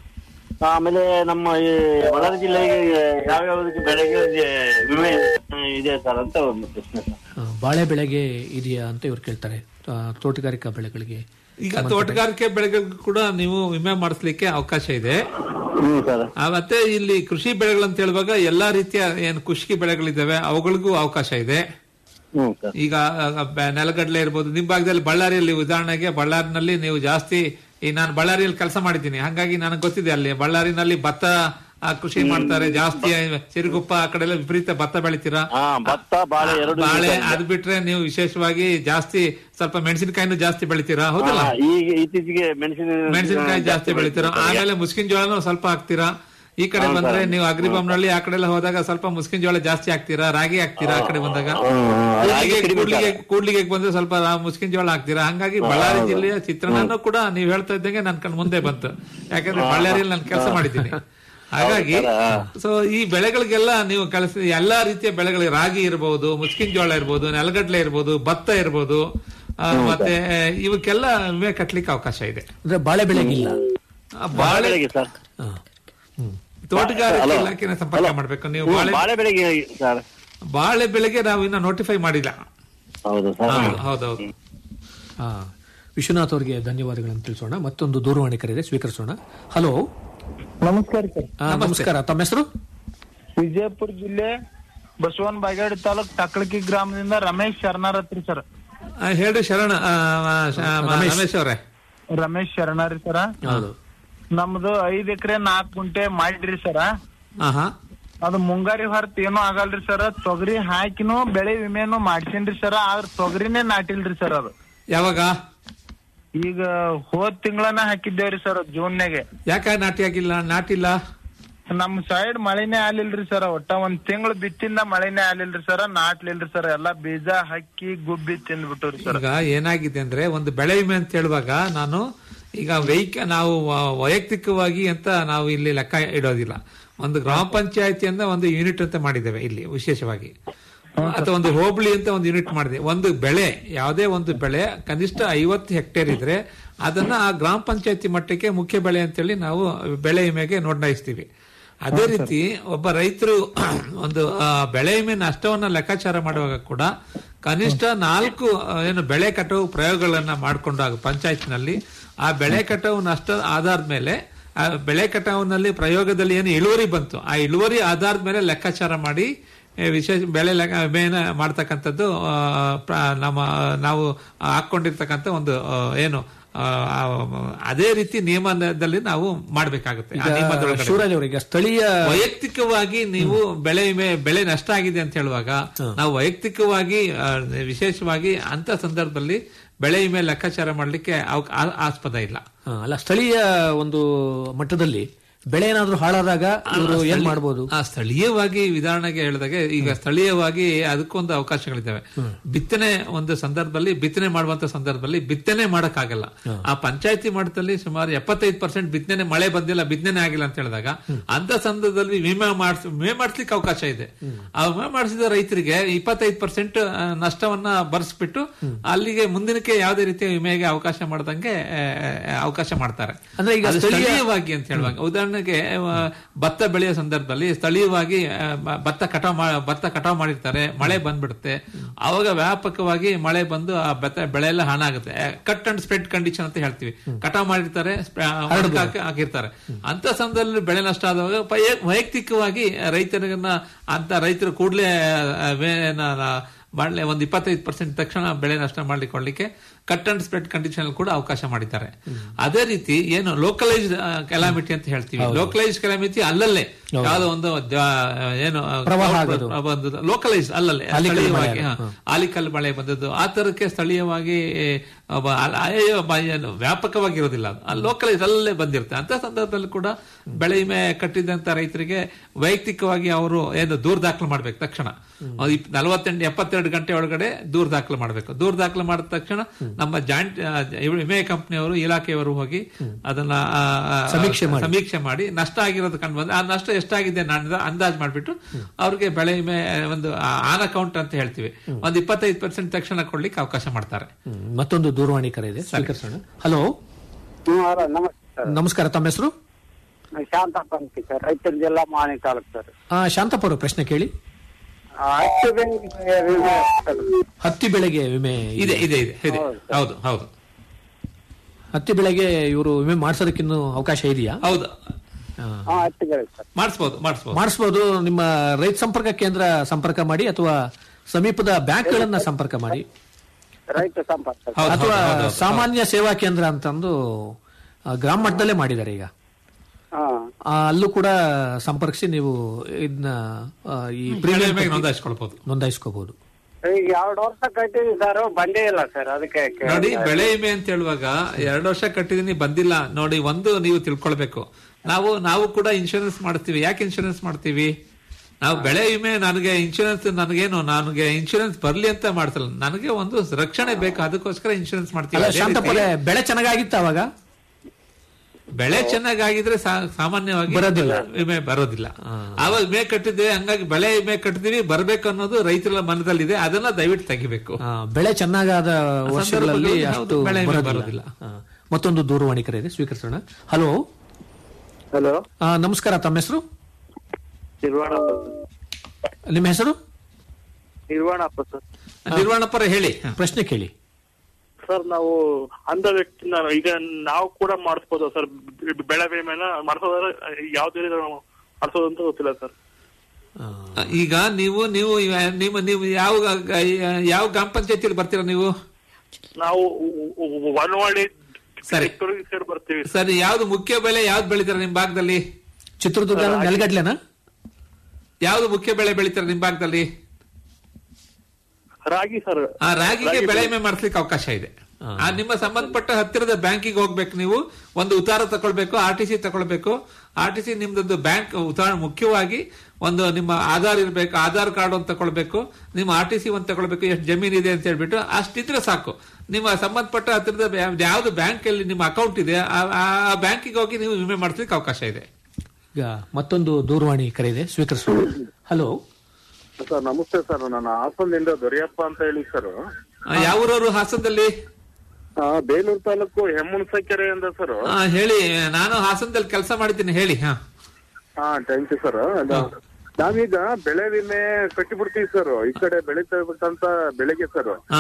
ಆಮೇಲೆ ನಮ್ಮ ಈ ಬಳ್ಳಾರಿ ಜಿಲ್ಲೆಗೆ ಯಾವ್ಯಾವ ಬೆಳೆಗೆ ವಿಮೆ ಇದೆ ಸರ್ ಅಂತ ಒಂದು ಪ್ರಶ್ನೆ ಸರ್ ಆ, ಬಾಳೆ ಬೆಳೆಗೆ ಇದೆಯಾ ಅಂತ ಇವ್ರು ಕೇಳ್ತಾರೆ ಆ, ತೋಟಗಾರಿಕಾ ಬೆಳೆಗಳಿಗೆ ಈಗ ತೋಟಗಾರಿಕೆ ಬೆಳೆಗಳಿಗೂ ಕೂಡ ನೀವು ವಿಮೆ ಮಾಡಿಸ್ಲಿಕ್ಕೆ ಅವಕಾಶ ಇದೆ ಹ್ಮ್ ಸರ್ ಆ, ಮತ್ತೆ ಇಲ್ಲಿ ಕೃಷಿ ಬೆಳೆಗಳಂತ ಹೇಳುವಾಗ ಎಲ್ಲಾ ರೀತಿಯ ಏನು ಕೃಷಿ ಬೆಳೆಗಳಿದ್ದಾವೆ ಅವುಗಳಿಗೂ ಅವಕಾಶ ಇದೆ ಹ್ಮ್ ಸರ್ ಈಗ ಆ, ಬ- ನೆಲಗಡಲೆ ಇರ್ಬೋದು ನಿಮ್ ಭಾಗದಲ್ಲಿ ಬಳ್ಳಾರಿಯಲ್ಲಿ ಉದಾಹರಣೆಗೆ ಬಳ್ಳಾರಿನಲ್ಲಿ ನೀವು ಜಾಸ್ತಿ ಈ ನಾನು ಬಳ್ಳಾರಿಯಲ್ಲಿ ಕೆಲಸ ಮಾಡಿದ್ದೀನಿ ಹಾಗಾಗಿ ನನಗೆ ಗೊತ್ತಿದೆ ಅಲ್ಲಿ ಬಳ್ಳಾರಿನಲ್ಲಿ ಭತ್ತ ಆ, ಕೃಷಿ ಮಾಡ್ತಾರೆ ಜಾಸ್ತಿ ಸಿರುಗುಪ್ಪ ಆ ಕಡೆ ಎಲ್ಲ ವಿಪರೀತ ಭತ್ತ ಬೆಳಿತೀರಾ ಹಾ ಭತ್ತ ಬಾಳೆ ಎರಡು ಬಾಳೆ ಅದ್ ಬಿಟ್ರೆ ನೀವು ವಿಶೇಷವಾಗಿ ಜಾಸ್ತಿ ಸ್ವಲ್ಪ ಮೆಣಸಿನಕಾಯಿನೂ ಜಾಸ್ತಿ ಬೆಳಿತೀರಾ ಹೌದಲ್ಲ ಹಾ, ಈಗ ಇತ್ತೀಚೆಗೆ ಮೆಣಸಿನ ಮೆಣಸಿನಕಾಯಿ ಜಾಸ್ತಿ ಬೆಳಿತೀರಾ ಆಮೇಲೆ ಮುಸ್ಕಿನ ಜೋಳನೂ ಸ್ವಲ್ಪ ಹಾಕ್ತೀರಾ ಈ ಕಡೆ ಬಂದ್ರೆ ನೀವು ಅಗ್ರಿಬಾಮ್ನಲ್ಲಿ ಆ ಕಡೆ ಎಲ್ಲ ಹೋದಾಗ ಸ್ವಲ್ಪ ಮುಸ್ಕಿನ ಜೋಳ ಜಾಸ್ತಿ ಹಾಕ್ತೀರಾ ರಾಗಿ ಹಾಕ್ತೀರಾ ಆ ಕಡೆ ಬಂದಾಗ ಕೂಡ್ಲಿಗೆ ಕೂಡ್ಲಿಗೆ ಕೂಡ್ಲಿಗೆ ಬಂದ್ರೆ ಸ್ವಲ್ಪ ರಾ- ಮುಸ್ಕಿನ ಜೋಳ ಹಾಕ್ತೀರಾ ಹಂಗಾಗಿ ಬಳ್ಳಾರಿ ಜಿಲ್ಲೆಯ ಚಿತ್ರಣನೂ ಕೂಡ ನೀವು ಹೇಳ್ತಾ ಇದ್ದಂಗೆ ನನ್ ಕಣ್ ಮುಂದೆ ಬಂತು ಯಾಕಂದ್ರೆ ಬಳ್ಳಾರಿಯಲ್ಲಿ ನಾನು ಕೆಲಸ ಮಾಡಿದ್ದೀನಿ ಹಾಗಾಗಿ ಸೊ ಈ ಬೆಳೆಗಳಿಗೆಲ್ಲ ನೀವು ಕೆಲಸ ಎಲ್ಲಾ ರೀತಿಯ ಬೆಳೆಗಳಿಗೆ ರಾಗಿ ಇರಬಹುದು ಮುಸ್ಕಿನ ಜೋಳ ಇರ್ಬೋದು ನೆಲಗಡ್ಲೆ ಇರ್ಬೋದು ಭತ್ತ ಇರ್ಬೋದು ಆ, ಮತ್ತೆ ಇವಕ್ಕೆಲ್ಲ ವಿಮೆ ಕಟ್ಲಿಕ್ಕೆ ಅವಕಾಶ ಇದೆ ಅಂದ್ರೆ ಬಾಳೆ ಬೆಳೆಗಿಲ್ಲ ಆ, ಬಾಳೆ ಬೆಳೆಗೆ ಸರ್ ಹಾ. ತೋಟಗಾರಿಕೆ ಇಲಾಖೆನ ಸಂಪರ್ಕ ಮಾಡ್ಬೇಕು ನೀವು ಬಾಳೆ ಬಾಳೆ ಬೆಳೆಗೆ ಸರ್ ಬಾಳೆ ಬೆಳೆಗೆ ನಾವು ಇನ್ನ ನೋಟಿಫೈ ಮಾಡಿಲ್ಲ ಹೌದು ಸರ್ ಹೌದು, ಹೌದೌದು ಆ, ವಿಶ್ವನಾಥ್ ಅವರಿಗೆ ಧನ್ಯವಾದಗಳನ್ನು ತಿಳಿಸೋಣ ಮತ್ತೊಂದು ದೂರವಾಣಿ ಕರೆದೆ ಸ್ವೀಕರಿಸೋಣ ಹಲೋ ನಮಸ್ಕಾರ ಸರ್ ಆ, ನಮಸ್ಕಾರ ತಮ್ಮ ಹೆಸರು ವಿಜಯಪುರ ಜಿಲ್ಲೆ ಬಸವನ ಬಾಗೇವಾಡಿ ತಾಲೂಕ್ ಟಕ್ಳಕಿ ಗ್ರಾಮದಿಂದ ರಮೇಶ್ ಶರಣಾರ್ ಹತ್ರಿ ಸರ್ ಆ, ಹೇಳ್ರಿ ಶರಣ ಆ, ಆ, ಶ- ರಮೇಶ್ ಅವರೇ ರಮೇಶ್ ಶರಣಾರಿ ಸರ ಹೌದು ನಮ್ದು ಐದ್ ಎಕರೆ ನಾಲ್ಕು ಗುಂಟೆ ಮಾಡಿರಿ ಸರ ಹಾ ಹಾ ಅದು ಮುಂಗಾರಿ ಹೊರತ್ ಏನೂ ಆಗಲ್ರಿ ಸರ್ ತೊಗರಿ ಹಾಕಿನೂ ಬೆಳೆ ವಿಮೆನು ಮಾಡ್ಸೀನ್ರಿ ಸರ್ ಆದ್ರ ತೊಗರಿನೇ ನಾಟಿಲ್ರಿ ಸರ್ ಅದು ಯಾವಾಗ ಈಗ ಹೋದ್ ತಿಂಗಳನ್ನ ಹಾಕಿದ್ದೇವ್ರಿ ಸರ್ ಜೂನ್ಯಾಗೆ ಯಾಕೆ ನಾಟಿ ಆಗಿಲ್ಲ ನಾಟಿಲ್ಲ ನಮ್ ಸೈಡ್ ಮಳೆನೇ ಆಲಿಲ್ರಿ ಸರ್ ಒಟ್ಟ ಒಂದ್ ತಿಂಗಳು ಬಿತ್ತಿಂದ ಮಳೆನೇ ಆಲಿಲ್ರಿ ಸರ್ ನಾಟ್ಲಿಲ್ರಿ ಸರ್ ಎಲ್ಲಾ ಬೀಜ ಹಕ್ಕಿ ಗುಬ್ಬಿ ತಿಂದ್ಬಿಟ್ಟವ್ರಿ ಸರ್ ಈಗ ಏನಾಗಿದೆ ಅಂದ್ರೆ ಒಂದು ಬೆಳೆ ವಿಮೆ ಅಂತ ಹೇಳುವಾಗ ನಾನು ಈಗ ವೈಕ ನಾವು ವ- ವೈಯಕ್ತಿಕವಾಗಿ ಅಂತ ನಾವು ಇಲ್ಲಿ ಲೆಕ್ಕ ಇಡೋದಿಲ್ಲ ಒಂದು ಗ್ರಾಮ ಪಂಚಾಯತಿಯಿಂದ ಒಂದು ಯೂನಿಟ್ ಅಂತ ಮಾಡಿದ್ದೇವೆ ಇಲ್ಲಿ ವಿಶೇಷವಾಗಿ ಅಥವಾ ಒಂದು ಹೋಬಳಿ ಅಂತ ಒಂದು ಯೂನಿಟ್ ಮಾಡಿದೆ ಒಂದು ಬೆಳೆ ಯಾವುದೇ ಒಂದು ಬೆಳೆ ಕನಿಷ್ಠ ಐವತ್ತು ಹೆಕ್ಟೇರ್ ಇದ್ರೆ ಅದನ್ನ ಆ ಗ್ರಾಮ ಪಂಚಾಯತಿ ಮಟ್ಟಕ್ಕೆ ಮುಖ್ಯ ಬೆಳೆ ಅಂತೇಳಿ ನಾವು ಬೆಳೆ ವಿಮೆಗೆ ನೋಂದಾಯಿಸ್ತೀವಿ ಅದೇ ರೀತಿ ಒಬ್ಬ ರೈತರು ಒಂದು ಆ, ಬೆಳೆ ವಿಮೆ ನಷ್ಟವನ್ನ ಲೆಕ್ಕಾಚಾರ ಮಾಡುವಾಗ ಕೂಡ ಕನಿಷ್ಠ ನಾಲ್ಕು ಆ, ಏನು ಬೆಳೆ ಕಟಾವು ಪ್ರಯೋಗಗಳನ್ನ ಮಾಡಿಕೊಂಡಾಗ ಪಂಚಾಯತ್ನಲ್ಲಿ ಆ ಬೆಳೆ ಕಟಾವು ನಷ್ಟ ಆಧಾರದ ಮೇಲೆ ಆ ಬೆಳೆ ಕಟಾವಿನಲ್ಲಿ ಪ್ರಯೋಗದಲ್ಲಿ ಏನು ಇಳುವರಿ ಬಂತು ಆ ಇಳುವರಿ ಆಧಾರದ ಮೇಲೆ ಲೆಕ್ಕಾಚಾರ ಮಾಡಿ ಏ, ವಿಶೇಷ ಬೆಳೆ ಲೆಕ್ಕ ವಿಮೆನ ಮಾಡ್ತಕ್ಕಂಥದ್ದು ಆ, ಪ್ರ- ನಮ್ಮ ನಾವು ಹಾಕೊಂಡಿರ್ತಕ್ಕಂಥ ಒಂದು ಆ, ಏನು ಆ, ಆ, ಅದೇ ರೀತಿ ನಿಯಮದಲ್ಲಿ ನಾವು ಮಾಡ್ಬೇಕಾಗುತ್ತೆ ಆ ನಿಯಮದೊಳಗಡೆ. ಶಿವರಾಜ್ ಅವರಿಗೆ ಸ್ಥಳೀಯ ವೈಯಕ್ತಿಕವಾಗಿ ನೀವು ಬೆಳೆ ವಿಮೆ ಬೆಳೆ ನಷ್ಟ ಆಗಿದೆ ಅಂತ ಹೇಳುವಾಗ ನಾವು ವೈಯಕ್ತಿಕವಾಗಿ ಆ, ವಿಶೇಷವಾಗಿ ಅಂತ ಸಂದರ್ಭದಲ್ಲಿ ಬೆಳೆ ವಿಮೆ ಲೆಕ್ಕಾಚಾರ ಮಾಡ್ಲಿಕ್ಕೆ ಅವಕ್- ಆ- ಆಸ್ಪದ ಇಲ್ಲ ಆ, ಅಲ್ಲ ಸ್ಥಳೀಯ ಒಂದು ಮಟ್ಟದಲ್ಲಿ ಬೆಳೆ ಏನಾದ್ರೂ ಹಾಳಾದಾಗ ಇವರು ಏನ್ ಮಾಡ್ಬೋದು ಆ ಸ್ಥಳೀಯವಾಗಿ ವಿಧಾರಣೆಗೆ ಹೇಳಿದಾಗ ಈಗ ಸ್ಥಳೀಯವಾಗಿ ಅದಕ್ಕೊಂದು ಅವಕಾಶಗಳಿದ್ದಾವೆ ಬಿತ್ತನೆ ಒಂದು ಸಂದರ್ಭದಲ್ಲಿ ಬಿತ್ತನೆ ಮಾಡುವಂತ ಸಂದರ್ಭದಲ್ಲಿ ಬಿತ್ತನೆ ಮಾಡಕ್ಕಾಗಲ್ಲ ಆ ಪಂಚಾಯತಿ ಮಟ್ಟದಲ್ಲಿ ಸುಮಾರು ಎಪ್ಪತ್ತೈದು ಪರ್ಸೆಂಟ್ ಬಿತ್ತನೆ ಮಳೆ ಬಂದಿಲ್ಲ ಬಿತ್ತನೆ ಆಗಿಲ್ಲ ಅಂತ ಹೇಳಿದಾಗ ಅಂತ ಸಂದರ್ಭದಲ್ಲಿ ವಿಮೆ ಮಾಡಿಸ್ ವಿಮೆ ಮಾಡಿಸ್ಲಿಕ್ಕೆ ಅವಕಾಶ ಇದೆ ಆ ವಿಮೆ ಮಾಡಿಸಿದ ರೈತರಿಗೆ ಇಪ್ಪತ್ತೈದು ಪರ್ಸೆಂಟ್ ನಷ್ಟವನ್ನ ಭರಿಸ್ಬಿಟ್ಟು ಅಲ್ಲಿಗೆ ಮುಂದಿನಕ್ಕೆ ಯಾವುದೇ ರೀತಿಯ ವಿಮೆಗೆ ಅವಕಾಶ ಮಾಡದಂಗೆ ಆ, ಅವಕಾಶ ಮಾಡ್ತಾರೆ ಅಂದ್ರೆ ಈಗ ಅದು ಸ್ಥಳೀಯ- ಸ್ಥಳೀಯವಾಗಿ ಅಂತ ಹೇಳುವಾಗ ಉದಾಹರಣೆಗೆ ಆ, ಭತ್ತ ಬೆಳೆಯೋ ಸಂದರ್ಭದಲ್ಲಿ ಸ್ಥಳೀಯವಾಗಿ ಆ, ಬ- ಭತ್ತ ಕಟಾವ್ ಮಾ- ಭತ್ತ ಕಟಾವ್ ಮಾಡಿರ್ತಾರೆ ಮಳೆ ಬಂದ್ಬಿಡುತ್ತೆ ಅವಾಗ ವ್ಯಾಪಕವಾಗಿ ಮಳೆ ಬಂದು ಆ ಭತ್ತ ಬೆಳೆ ಎಲ್ಲ ಹಾಳಾಗುತ್ತೆ ಕಟ್ ಅಂಡ್ ಸ್ಪ್ರೆಡ್ ಕಂಡೀಷನ್ ಅಂತ ಹೇಳ್ತೀವಿ ಕಟಾವ್ ಮಾಡಿರ್ತಾರೆ ಸ್ಪ್ರ- ಒಣಗಿ ಹಾಕಿ- ಹಾಕಿರ್ತಾರೆ ಅಂತ ಸಂದರ್ಭದಲ್ಲಿ ಬೆಳೆ ನಷ್ಟ ಆದಾಗ ವೈ- ವೈಯಕ್ತಿಕವಾಗಿ ರೈತರಿಗನ್ನ ಅಂತ ರೈತರು ಕೂಡಲೇ ಮಾಡಲಿ ಒಂದು ಇಪ್ಪತ್ತೈದು ಪರ್ಸೆಂಟ್ ತಕ್ಷಣ ಬೆಳೆ ನಷ್ಟ ಮಾಡ್ಲಿಕ್ಕೆ ಕಟ್ ಅಂಡ್ ಸ್ಪ್ರೆಡ್ ಕಂಡೀಷನ್ ಕೂಡ ಅವಕಾಶ ಮಾಡಿದ್ದಾರೆ ಅದೇ ರೀತಿ ಏನು ಲೋಕಲೈಸ್ಡ್ ಕೆಲಾಮಿಟಿ ಅಂತ ಹೇಳ್ತೀವಿ ಲೋಕಲೈಸ್ಡ್ ಕೆಲಾಮಿಟಿ ಅಲ್ಲಲ್ಲೇ ಯಾವ್ದೋ ಒಂದು ಜ- ಏನು ಪ್ರವಾಹ ಆಗೋದು. ಲೋಕಲೈಸ್ ಅಲ್ಲಲ್ಲೇ ಆಲಿಕಲ್ಲು ಸ್ಥಳೀಯವಾಗಿ ಮಳೆ. ಹಾ, ಆಲಿಕಲ್ಲು ಮಳೆ ಬಂದದ್ದು ಆ ತರಕ್ಕೆ ಸ್ಥಳೀಯವಾಗಿ ಒಬ್ಬ ಅಲ್ಲ- ಅಯ್ಯೋ ಬ- ಏನು ವ್ಯಾಪಕವಾಗಿರೋದಿಲ್ಲ ಅದು. ಅಲ್ಲಿ ಲೋಕಲೈಸ್ ಅಲ್ಲೇ ಬಂದಿರುತ್ತೆ ಅಂತ ಸಂದರ್ಭದಲ್ಲಿ ಕೂಡ ಬೆಳೆ ವಿಮೆ ಕಟ್ಟಿದಂತ ರೈತರಿಗೆ ವೈಯಕ್ತಿಕವಾಗಿ ಅವರು ಏನು ದೂರ ದಾಖಲು ಮಾಡ್ಬೇಕು ತಕ್ಷಣ ಒಂದು ಇಪ್- ನಲವತ್ತೆಂಟು ಎಪ್ಪತ್ತೆರಡು ಗಂಟೆ ಒಳಗಡೆ ದೂರ ದಾಖಲು ಮಾಡಬೇಕು ದೂರ ದಾಖಲು ಮಾಡಿದ ತಕ್ಷಣ ನಮ್ಮ ಜಾಯಿಂಟ್ ವಿಮೆ ಕಂಪನಿಯವರು ಇಲಾಖೆಯವರು ಹೋಗಿ ಅದನ್ನ ಆ, ಆ, ಸಮೀಕ್ಷೆ ಮಾಡಿ. ಸಮೀಕ್ಷೆ ಮಾಡಿ ನಷ್ಟ ಆಗಿರೋದು ಕಂಡು ಬಂದ್ರೆ ಆ ನಷ್ಟ ಎಷ್ಟಾಗಿದೆ ನಾನು ಅಂದಾಜ್ ಮಾಡ್ಬಿಟ್ಟು ಅವ್ರಿಗೆ ಬೆಳೆ ವಿಮೆ ಒಂದು ಆನ್ ಅಕೌಂಟ್ ಅಂತ ಹೇಳ್ತೀವಿ ಒಂದು ಇಪ್ಪತ್ತೈದು ಪರ್ಸೆಂಟ್ ತಕ್ಷಣ ಕೊಡ್ಲಿಕ್ಕೆ ಅವಕಾಶ ಮಾಡ್ತಾರೆ ಹ್ಮ್, ಮತ್ತೊಂದು ದೂರವಾಣಿ ಕರೆ ಇದೆ ಸ್ವೀಕರಿಸೋಣ ಹಲೋ ನಮಸ್ತೆ ನಮಸ್ಕಾರ ತಮ್ಮ ಹೆಸರು ಶಾಂತಪ್ಪ ಅಂತ ಸರ್ ರೈತರ ಜಿಲ್ಲಾ ಮಾಣಿ ತಾಲೂಕು ಸರ್ ಆ, ಶಾಂತಪ್ಪ ಅವರು ಪ್ರಶ್ನೆ ಕೇಳಿ ಹತ್ತು ಬೆಂಕಿ ವಿಮೆ ಸರ್. ಹತ್ತಿ ಬೆಳೆಗೆ ವಿಮೆ ಇದೆ ಇದೆ ಇದೆ ಇದೆ ಹೌದು ಹೌದು ಹತ್ತಿ ಬೆಳೆಗೆ ಇವರು ವಿಮೆ ಮಾಡಿಸೋದಕ್ಕಿನ್ನೂ ಅವಕಾಶ ಇದೆಯಾ ಹೌದು ಆ, ಹಾ ಹತ್ತು ಬೆಳೆ ಸರ್ ಮಾಡಿಸ್ಬೋದು ಮಾಡಿಸ್ಬೋದು ಮಾಡಿಸ್ಬೋದು ನಿಮ್ಮ ರೈತ ಸಂಪರ್ಕ ಕೇಂದ್ರ ಸಂಪರ್ಕ ಮಾಡಿ ಅಥವಾ ಸಮೀಪದ ಬ್ಯಾಂಕ್ಗಳನ್ನ ಸಂಪರ್ಕ ಮಾಡಿ ರೈತ ಸಂಪರ್ಕ ಸರ್. ಹೌದು, ಅಥವಾ ಹೌದು, ಹೌದು, ಹೌದು. ಸಾಮಾನ್ಯ ಸೇವಾ ಕೇಂದ್ರ ಅಂತಂದು ಆ, ಗ್ರಾಮ ಮಟ್ಟದಲ್ಲೇ ಮಾಡಿದ್ದಾರೆ ಈಗ ಆ, ಅಲ್ಲೂ ಕೂಡ ಸಂಪರ್ಕಿಸಿ ನೀವು ಇದನ್ನ ಆ, ಈ ಬೆಳೆ ಪ್ರೀಮಿಯಂ ವಿಮೆಗೆ ನೋಂದಾಯಿಸ್ಕೊಳ್ಬಹುದು ನೋಂದಾಯಿಸ್ಕೋಬಹುದು ಈಗ ಎರಡು ವರ್ಷ ಕಟ್ಟಿದ್ವಿ ಸರ್ ಬಂದೇ ಇಲ್ಲ ಸರ್ ಅದಕ್ಕೆ ಕೇಳ್ದೆ. ನೋಡಿ ಬೆಳೆ ವಿಮೆ ಅಂತ ಹೇಳುವಾಗ ಎರಡು ವರ್ಷ ಕಟ್ಟಿದೀನಿ ಬಂದಿಲ್ಲ ನೋಡಿ ಒಂದು ನೀವು ತಿಳ್ಕೊಳ್ಬೇಕು ನಾವು ನಾವು ಕೂಡ ಇನ್ಶೂರೆನ್ಸ್ ಮಾಡ್ತೀವಿ ಯಾಕೆ ಇನ್ಶೂರೆನ್ಸ್ ಮಾಡ್ತೀವಿ ನಾವು ಬೆಳೆ ವಿಮೆ ನನಗೆ ಇನ್ಶೂರೆನ್ಸ್ ನನಗೇನು ನನಗೆ ಇನ್ಶೂರೆನ್ಸ್ ಬರ್ಲಿ ಅಂತ ಮಾಡ್ತಿಲ್ಲ ನನಗೆ ಒಂದು ರಕ್ಷಣೆ ಬೇಕು ಅದಕ್ಕೋಸ್ಕರ ಇನ್ಶೂರೆನ್ಸ್ ಮಾಡ್ತೀವಿ ಅಲ್ಲ ಅದೇ ಶಾಂತಪಡೆ ರೀತಿ ಬೆಳೆ ಚೆನ್ನಾಗಾಗಿತ್ತು ಅವಾಗ ಬೆಳೆ ಚೆನ್ನಾಗಿದ್ರೆ ಸಾ- ಸಾಮಾನ್ಯವಾಗಿ ಬರೋದಿಲ್ಲ. ವಿಮೆ ಬರೋದಿಲ್ಲ ಆವಾಗ ವಿಮೆ ಕಟ್ಟಿದ್ವಿ ಹಂಗಾಗಿ ಬೆಳೆ ವಿಮೆ ಕಟ್ಟಿದೀವಿ ಬರ್ಬೇಕು ಅನ್ನೋದು ರೈತರ ಮನದಲ್ಲಿದೆ ಅದನ್ನ ದಯವಿಟ್ಟು ತೆಗಿಬೇಕು ಆ, ಬೆಳೆ ಚೆನ್ನಾಗಾದ ವರ್ಷಗಳಲ್ಲಿ ಸಂದರ್ಭಗಳಲ್ಲಿ ಅಷ್ಟು ಹೌದು, ಬೆಳೆ ವಿಮೆ ಬರೋದಿಲ್ಲ ಬರೋದಿಲ್ಲ. ಆ, ಮತ್ತೊಂದು ದೂರವಾಣಿ ಕರೆ ಇದೆ ಸ್ವೀಕರಿಸೋಣ ಹಲೋ ಹಲೋ ನಮಸ್ಕಾರ ತಮ್ಮ ಹೆಸರು ನಿರ್ವಾಣಪ್ಪ ನಿಮ್ಮ ಹೆಸರು ನಿರ್ವಾಣಪ್ಪ ಸರ್ ನಿರ್ವಹಣಪರ ಹೇಳಿ ಪ್ರಶ್ನೆ ಕೇಳಿ ಸರ್ ನಾವು ಅಂಧ ವ್ಯಕ್ತಿನ ಈಗ ನಾವು ಕೂಡ ಮಾಡಿಸ್ಬೋದು ಸರ್ ಬೆಳೆ ವಿಮೆನ ಮಾಡಿಸೋದ್ರೆ ಯಾವ್ದು ನಾವು ಮಾಡಿಸೋದು ಅಂತ ಗೊತ್ತಿಲ್ಲ ಸರ್ ಈಗ ನೀವು ನೀವು ಇವ- ನಿಮ್ಮ ನೀವು ಯಾವ ಯಾವ ಗ್ರಾಮ ಪಂಚಾಯತಿಯಲ್ಲಿ ಬರ್ತೀರಾ ನೀವು ನಾವು ವನವಾಡಿ ಸರಿ ಸೇರಿ ಬರ್ತೀವಿ ಸರಿ ಯಾವ್ದು ಮುಖ್ಯ ಬೆಳೆ ಯಾವ್ದು ಬೆಳಿತಾರೆ ನಿಮ್ ಭಾಗದಲ್ಲಿ ಚಿತ್ರದುರ್ಗ ನೆಲಗಡ್ಲೆನಾ ಯಾವ್ದು ಮುಖ್ಯ ಬೆಳೆ ಬೆಳಿತಾರೆ ನಿಮ್ ಭಾಗದಲ್ಲಿ ರಾಗಿ ಸರ್ ಆ ರಾಗಿಗೆ ಬೆಳೆ ವಿಮೆ ಮಾಡಿಸ್ಲಿಕ್ಕೆ ಅವಕಾಶ ಇದೆ ಆ ನಿಮ್ಮ ಸಂಬಂಧಪಟ್ಟ ಹತ್ತಿರದ ಬ್ಯಾಂಕಿಗೆ ಹೋಗ್ಬೇಕು ನೀವು ಒಂದು ಉತ್ತಾರ ತಗೊಳ್ಬೇಕು ಆರ್ ಟಿ ಸಿ ತಗೊಳ್ಬೇಕು ಆರ್ ಟಿ ಸಿ ನಿಮ್ದೊಂದು ಬ್ಯಾಂಕ್ ಉತ್ತಾರ ಮುಖ್ಯವಾಗಿ ಒಂದು ನಿಮ್ಮ ಆಧಾರ್ ಇರಬೇಕು ಆಧಾರ್ ಕಾರ್ಡ್ ಒಂದು ತಗೊಳ್ಬೇಕು ನಿಮ್ಮ ಆರ್ ಟಿ ಸಿ ಒಂದು ತಗೊಳ್ಬೇಕು ಎಷ್ಟು ಜಮೀನ್ ಇದೆ ಅಂತ ಹೇಳ್ಬಿಟ್ಟು ಅಷ್ಟಿದ್ರೆ ಸಾಕು ನಿಮ್ಮ ಸಂಬಂಧಪಟ್ಟ ಹತ್ತಿರದ ಬ್ಯಾ- ಯಾವ್ದು ಬ್ಯಾಂಕ್ ಅಲ್ಲಿ ನಿಮ್ಮ ಅಕೌಂಟ್ ಇದೆ ಆ- ಆ ಬ್ಯಾಂಕಿಗೆ ಹೋಗಿ ನೀವು ವಿಮೆ ಮಾಡಿಸ್ಲಿಕ್ಕೆ ಅವಕಾಶ ಇದೆ ಈಗ ಮತ್ತೊಂದು ದೂರವಾಣಿ ಕರೆ ಇದೆ ಸ್ವೀಕರಿಸೋಣ ಹಲೋ ಸರ್ ನಮಸ್ತೆ ಸರ್ ನಾನು ಹಾಸನದಿಂದ ದೊರೆಯಪ್ಪ ಅಂತ ಹೇಳಿ ಸರ್ ಆ, ಯಾವ ಊರವರು ಹಾಸನದಲ್ಲಿ ಬೇಲೂರು ತಾಲೂಕು ಹೆಮ್ಮುಣಸಕೆರೆಯಿಂದ ಸರ್ ಆ, ಹೇಳಿ ನಾನು ಹಾಸನದಲ್ಲಿ ಕೆಲಸ ಮಾಡಿದ್ದೀನಿ ಹೇಳಿ ಹಾ ಹಾ ಥ್ಯಾಂಕ್ ಯು ಸರ್ ನಾವೀಗ ಬೆಳೆ ವಿಮೆ ಕಟ್ಟಿಬಿಡ್ತೀವಿ ಸರ್ ಈ ಕಡೆ ಬೆಳೀತಾ ಬಿಟ್ಟಂತ ಬೆಳೆಗೆ ಸರ್ ಹಾ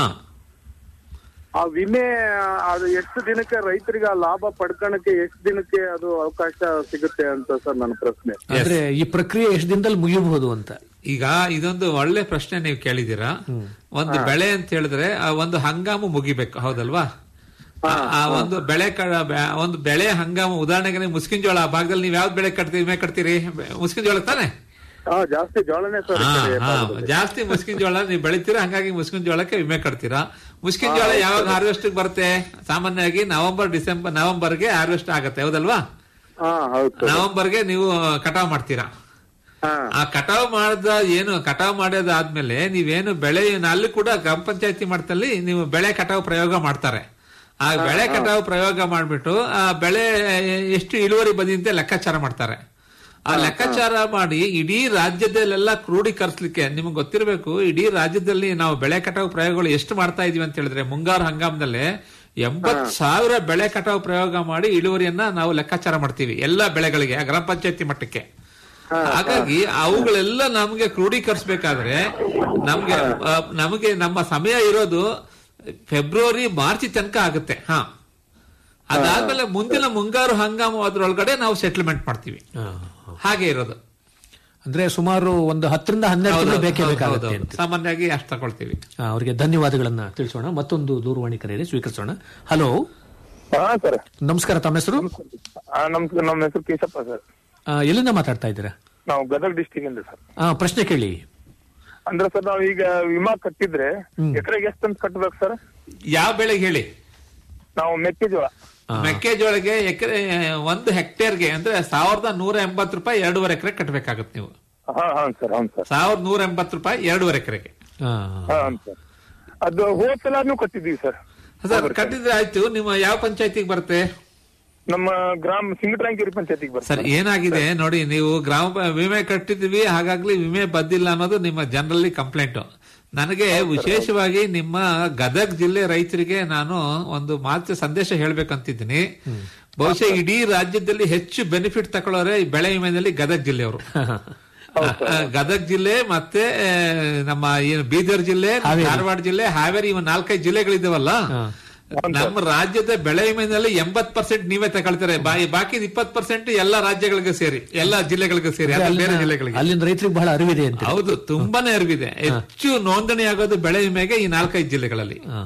ಆ ವಿಮೆ ಅದು ಎಷ್ಟು ದಿನಕ್ಕೆ ರೈತರಿಗೆ ಆ ಲಾಭ ಪಡ್ಕೊಳಕ್ಕೆ ಎಷ್ಟು ದಿನಕ್ಕೆ ಅದು ಅವಕಾಶ ಸಿಗುತ್ತೆ ಅಂತ ಸರ್ ನನ್ನ ಪ್ರಶ್ನೆ ಅಂದ್ರೆ ಈ ಪ್ರಕ್ರಿಯೆ ಎಷ್ಟು ದಿನದಲ್ಲಿ ಮುಗಿಯಬಹುದು ಅಂತ ಈಗ ಇದೊಂದು ಒಳ್ಳೆ ಪ್ರಶ್ನೆ ನೀವು ಕೇಳಿದೀರಾ ಒಂದು ಬೆಳೆ ಅಂತ ಹೇಳಿದ್ರೆ ಆ ಒಂದು ಹಂಗಾಮು ಮುಗಿಬೇಕು ಹೌದಲ್ವಾ ಆ- ಆ ಒಂದು ಬೆಳೆ ಕ- ಬೆ- ಒಂದು ಬೆಳೆ ಹಂಗಾಮು ಉದಾಹರಣೆಗೆ ನೀವು ಮುಸ್ಕಿನ ಜೋಳ ಆ ಭಾಗದಲ್ಲಿ ನೀವು ಯಾವ್ದು ಬೆಳೆ ಕಟ್ತೀವಿ ವಿಮೆ ಕಟ್ತೀರಿ ಬೆ- ಮುಸ್ಕಿನ ಜೋಳ ತಾನೆ ಹಾ ಜಾಸ್ತಿ ಜೋಳನೆ ಸರ್ ಈ ಹಾ, ಕಡೆ ಹಾ. ಭಾಗದಲ್ಲಿ. ಜಾಸ್ತಿ ಮುಸ್ಕಿನ ಜೋಳ ನೀವು ಬೆಳಿತೀರಾ ಹಂಗಾಗಿ ಮುಸ್ಕಿನ ಜೋಳಕ್ಕೆ ವಿಮೆ ಕಟ್ತೀರಾ ಮುಸ್ಕಿನ ಜೋಳ ಯಾವಾಗ ಹಾರ್ವೆಸ್ಟ್ ಬರುತ್ತೆ ಸಾಮಾನ್ಯವಾಗಿ ನವೆಂಬರ್ ಡಿಸೆಂಬರ್ ನವೆಂಬರ್ಗೆ ಹಾರ್ವೆಸ್ಟ್ ಆಗತ್ತೆ ಹೌದಲ್ವಾ ಹಾ ಹೌದು ಸರ್. ನವೆಂಬರ್ಗೆ ನೀವು ಕಟಾವ್ ಮಾಡ್ತೀರಾ ಹಾ ಆ ಕಟಾವ್ ಮಾಡಿದ ಏನು ಕಟಾವ್ ಮಾಡೋದಾದ್ಮೇಲೆ ನೀವೇನು ಬೆಳೆ ಅಲ್ಲಿ ಕೂಡ ಗ್ರಾಮ ಪಂಚಾಯತಿ ಮಟ್ಟದಲ್ಲಿ ನೀವು ಬೆಳೆ ಕಟಾವ್ ಪ್ರಯೋಗ ಮಾಡ್ತಾರೆ ಆ ಬೆಳೆ ಕಟಾವ್ ಪ್ರಯೋಗ ಮಾಡ್ಬಿಟ್ಟು ಆ ಬೆಳೆ ಎಷ್ಟು ಇಳುವರಿ ಬಂದಿದೆ ಲೆಕ್ಕಾಚಾರ ಮಾಡ್ತಾರೆ ಆ ಲೆಕ್ಕಾಚಾರ ಮಾಡಿ ಇಡೀ ರಾಜ್ಯದಲ್ಲೆಲ್ಲ ಕ್ರೋಢೀಕರಿಸ್ಲಿಕ್ಕೆ ನಿಮ್ಗೆ ಗೊತ್ತಿರಬೇಕು ಇಡೀ ರಾಜ್ಯದಲ್ಲಿ ನಾವು ಬೆಳೆ ಕಟಾವು ಪ್ರಯೋಗಗಳು ಎಷ್ಟು ಮಾಡ್ತಾ ಇದೀವಿ ಅಂತ ಹೇಳಿದ್ರೆ ಮುಂಗಾರು ಹಂಗಾಮದಲ್ಲಿ ಎಂಬತ್ ಸಾವಿರ ಬೆಳೆ ಕಟಾವು ಪ್ರಯೋಗ ಮಾಡಿ ಇಳುವರಿಯನ್ನ ನಾವು ಲೆಕ್ಕಾಚಾರ ಮಾಡ್ತೀವಿ ಎಲ್ಲಾ ಬೆಳೆಗಳಿಗೆ ಆ ಗ್ರಾಮ ಪಂಚಾಯತಿ ಮಟ್ಟಕ್ಕೆ ಹಾಗಾಗಿ ಅವುಗಳೆಲ್ಲ ನಮ್ಗೆ ಕ್ರೋಢೀಕರಿಸಬೇಕಾದ್ರೆ ನಮ್ಗೆ ಆ, ನಮಗೆ ನಮ್ಮ ಸಮಯ ಇರೋದು ಫೆಬ್ರವರಿ ಮಾರ್ಚ್ ತನಕ ಆಗುತ್ತೆ ಹಾ ಅದಾದ್ಮೇಲೆ ಮುಂದಿನ ಮುಂಗಾರು ಹಂಗಾಮು ಅದ್ರೊಳಗಡೆ ನಾವು ಸೆಟಲ್ಮೆಂಟ್ ಮಾಡ್ತೀವಿ ಹಾಗೆ ಇರೋದು ಅಂದ್ರೆ ಸುಮಾರು ಒಂದು ಹತ್ತರಿಂದ ಹನ್ನೆರಡು ತಿಂಗಳು ಬೇಕೇ ಹೌದು, ಬೇಕಾಗುತ್ತೆ ಹೌದು. ಅಂತ ಸಾಮಾನ್ಯವಾಗಿ ಅಷ್ಟು ತಗೊಳ್ತೀವಿ ಆ, ಅವರಿಗೆ ಧನ್ಯವಾದಗಳನ್ನ ತಿಳಿಸೋಣ ಮತ್ತೊಂದು ದೂರವಾಣಿ ಕರೆ ಇದೆ ಸ್ವೀಕರಿಸೋಣ ಹಲೋ ಹಾ ಸರ್ ನಮಸ್ಕಾರ ತಮ್ಮ ಹೆಸರು ನಮ್ ನಮ್ಮ ಹೆಸರು ಕೇಶಪ್ಪ ಸರ್ ಆ, ಎಲ್ಲಿಂದ ಮಾತಾಡ್ತಾ ಇದ್ದೀರಾ ನಾವು ಗದಗ ಡಿಸ್ಟಿಕ್ ಇಂದ ಸರ್ ಆ, ಪ್ರಶ್ನೆ ಕೇಳಿ ಅಂದ್ರೆ ಸರ್ ನಾವು ಈಗ ವಿಮಾ ಕಟ್ಟಿದ್ರೆ ಎಕರೆಗೆ ಎಷ್ಟು ಅಂತ ಕಟ್ಬೇಕು ಸರ್ ಯಾವ ಬೆಳೆಗೆ ಹೇಳಿ ನಾವು ಮೆಕ್ಕೆಜೋಳ ಮೆಕ್ಕೆಜೋಳಗೆ ಎಕರೆ ಒಂದು ಹೆಕ್ಟೇರ್ಗೆ ಅಂದ್ರೆ ಸಾವಿರದ ನೂರ ಎಂಬತ್ತು ರೂಪಾಯಿ ಎರಡೂವರೆ ಎಕರೆ ಕಟ್ಟಬೇಕಾಗುತ್ತೆ ನೀವು ಹಾ ಹಾ ಸರ್ ಹೌನ್ ಸರ್ ಸಾವಿರದ ನೂರ ಎಂಬತ್ತು ರೂಪಾಯಿ ಎರಡೂವರೆ ಎಕರೆಗೆ ಆ, ಹಾ ಸರ್ ಅದು ಹೋದ್ ಸಲಾನು ಕಟ್ಟಿದೀವಿ ಸರ್ ಸರ್ ಕಟ್ಟಿದ್ರೆ ಆಯ್ತು ನಿಮ್ಮ ಯಾವ ಪಂಚಾಯತಿಗೆ ಬರುತ್ತೆ ನಮ್ಮ ಗ್ರಾಮ ಸಿಂಗಟ್ರಾಂಕಿರಿ ಪಂಚಾಯತಿಗೆ ಸರ್ ಬರ್ತಾರೆ ಏನಾಗಿದೆ ನೋಡಿ ನೀವು ಗ್ರಾಮ ಪ- ವಿಮೆ ಕಟ್ಟಿದ್ವಿ ಹಾಗಾಗ್ಲಿ ವಿಮೆ ಬಂದಿಲ್ಲ ಅನ್ನೋದು ನಿಮ್ಮ ಜನರಲಿ ಕಂಪ್ಲೇಂಟ್ ನನಗೆ ವಿಶೇಷವಾಗಿ ನಿಮ್ಮ ಗದಗ್ ಜಿಲ್ಲೆ ರೈತರಿಗೆ ನಾನು ಒಂದು ಮಾತು ಸಂದೇಶ ಹೇಳ್ಬೇಕಂತಿದ್ದೀನಿ ಬಹುಶಃ ಇಡೀ ರಾಜ್ಯದಲ್ಲಿ ಹೆಚ್ಚು ಬೆನಿಫಿಟ್ ತಗೊಳ್ಳೋರೆ ಈ ಬೆಳೆ ವಿಮೆನಲ್ಲಿ ಗದಗ್ ಜಿಲ್ಲೆಯವರು ಆ, ಗದಗ್ ಜಿಲ್ಲೆ ಮತ್ತೆ ಆ, ನಮ್ಮ ಏನು ಬೀದರ್ ಜಿಲ್ಲೆ ಧಾರವಾಡ ಜಿಲ್ಲೆ ಹಾವೇರಿ ಇವ ನಾಲ್ಕೈದು ಜಿಲ್ಲೆಗಳಿದಾವಲ್ಲ ನಮ್ಮ ರಾಜ್ಯದ ಬೆಳೆ ವಿಮೆನಲ್ಲಿ ಎಂಬತ್ ಪರ್ಸೆಂಟ್ ನೀವೇ ತಗೊಳ್ತಾರೆ ಬಾ- ಬಾಕಿ ಇಪ್ಪತ್ ಪರ್ಸೆಂಟ್ ಎಲ್ಲಾ ರಾಜ್ಯಗಳಿಗೆ ಸೇರಿ ಎಲ್ಲಾ ಜಿಲ್ಲೆಗಳಿಗೆ ಸೇರಿ ಅದು ಬೇರೆ ಜಿಲ್ಲೆಗಳಿಗೆ ಅಲ್ಲಿಂದ ರೈತರಿಗೆ ಬಹಳ ಅರಿವಿದೆ ಅಂತ ಹೌದು ತುಂಬಾನೇ ಅರಿವಿದೆ ಹೆಚ್ಚು ನೋಂದಣಿ ಆಗೋದು ಬೆಳೆ ವಿಮೆಗೆ ಈ ನಾಲ್ಕೈದು ಜಿಲ್ಲೆಗಳಲ್ಲಿ ಆ,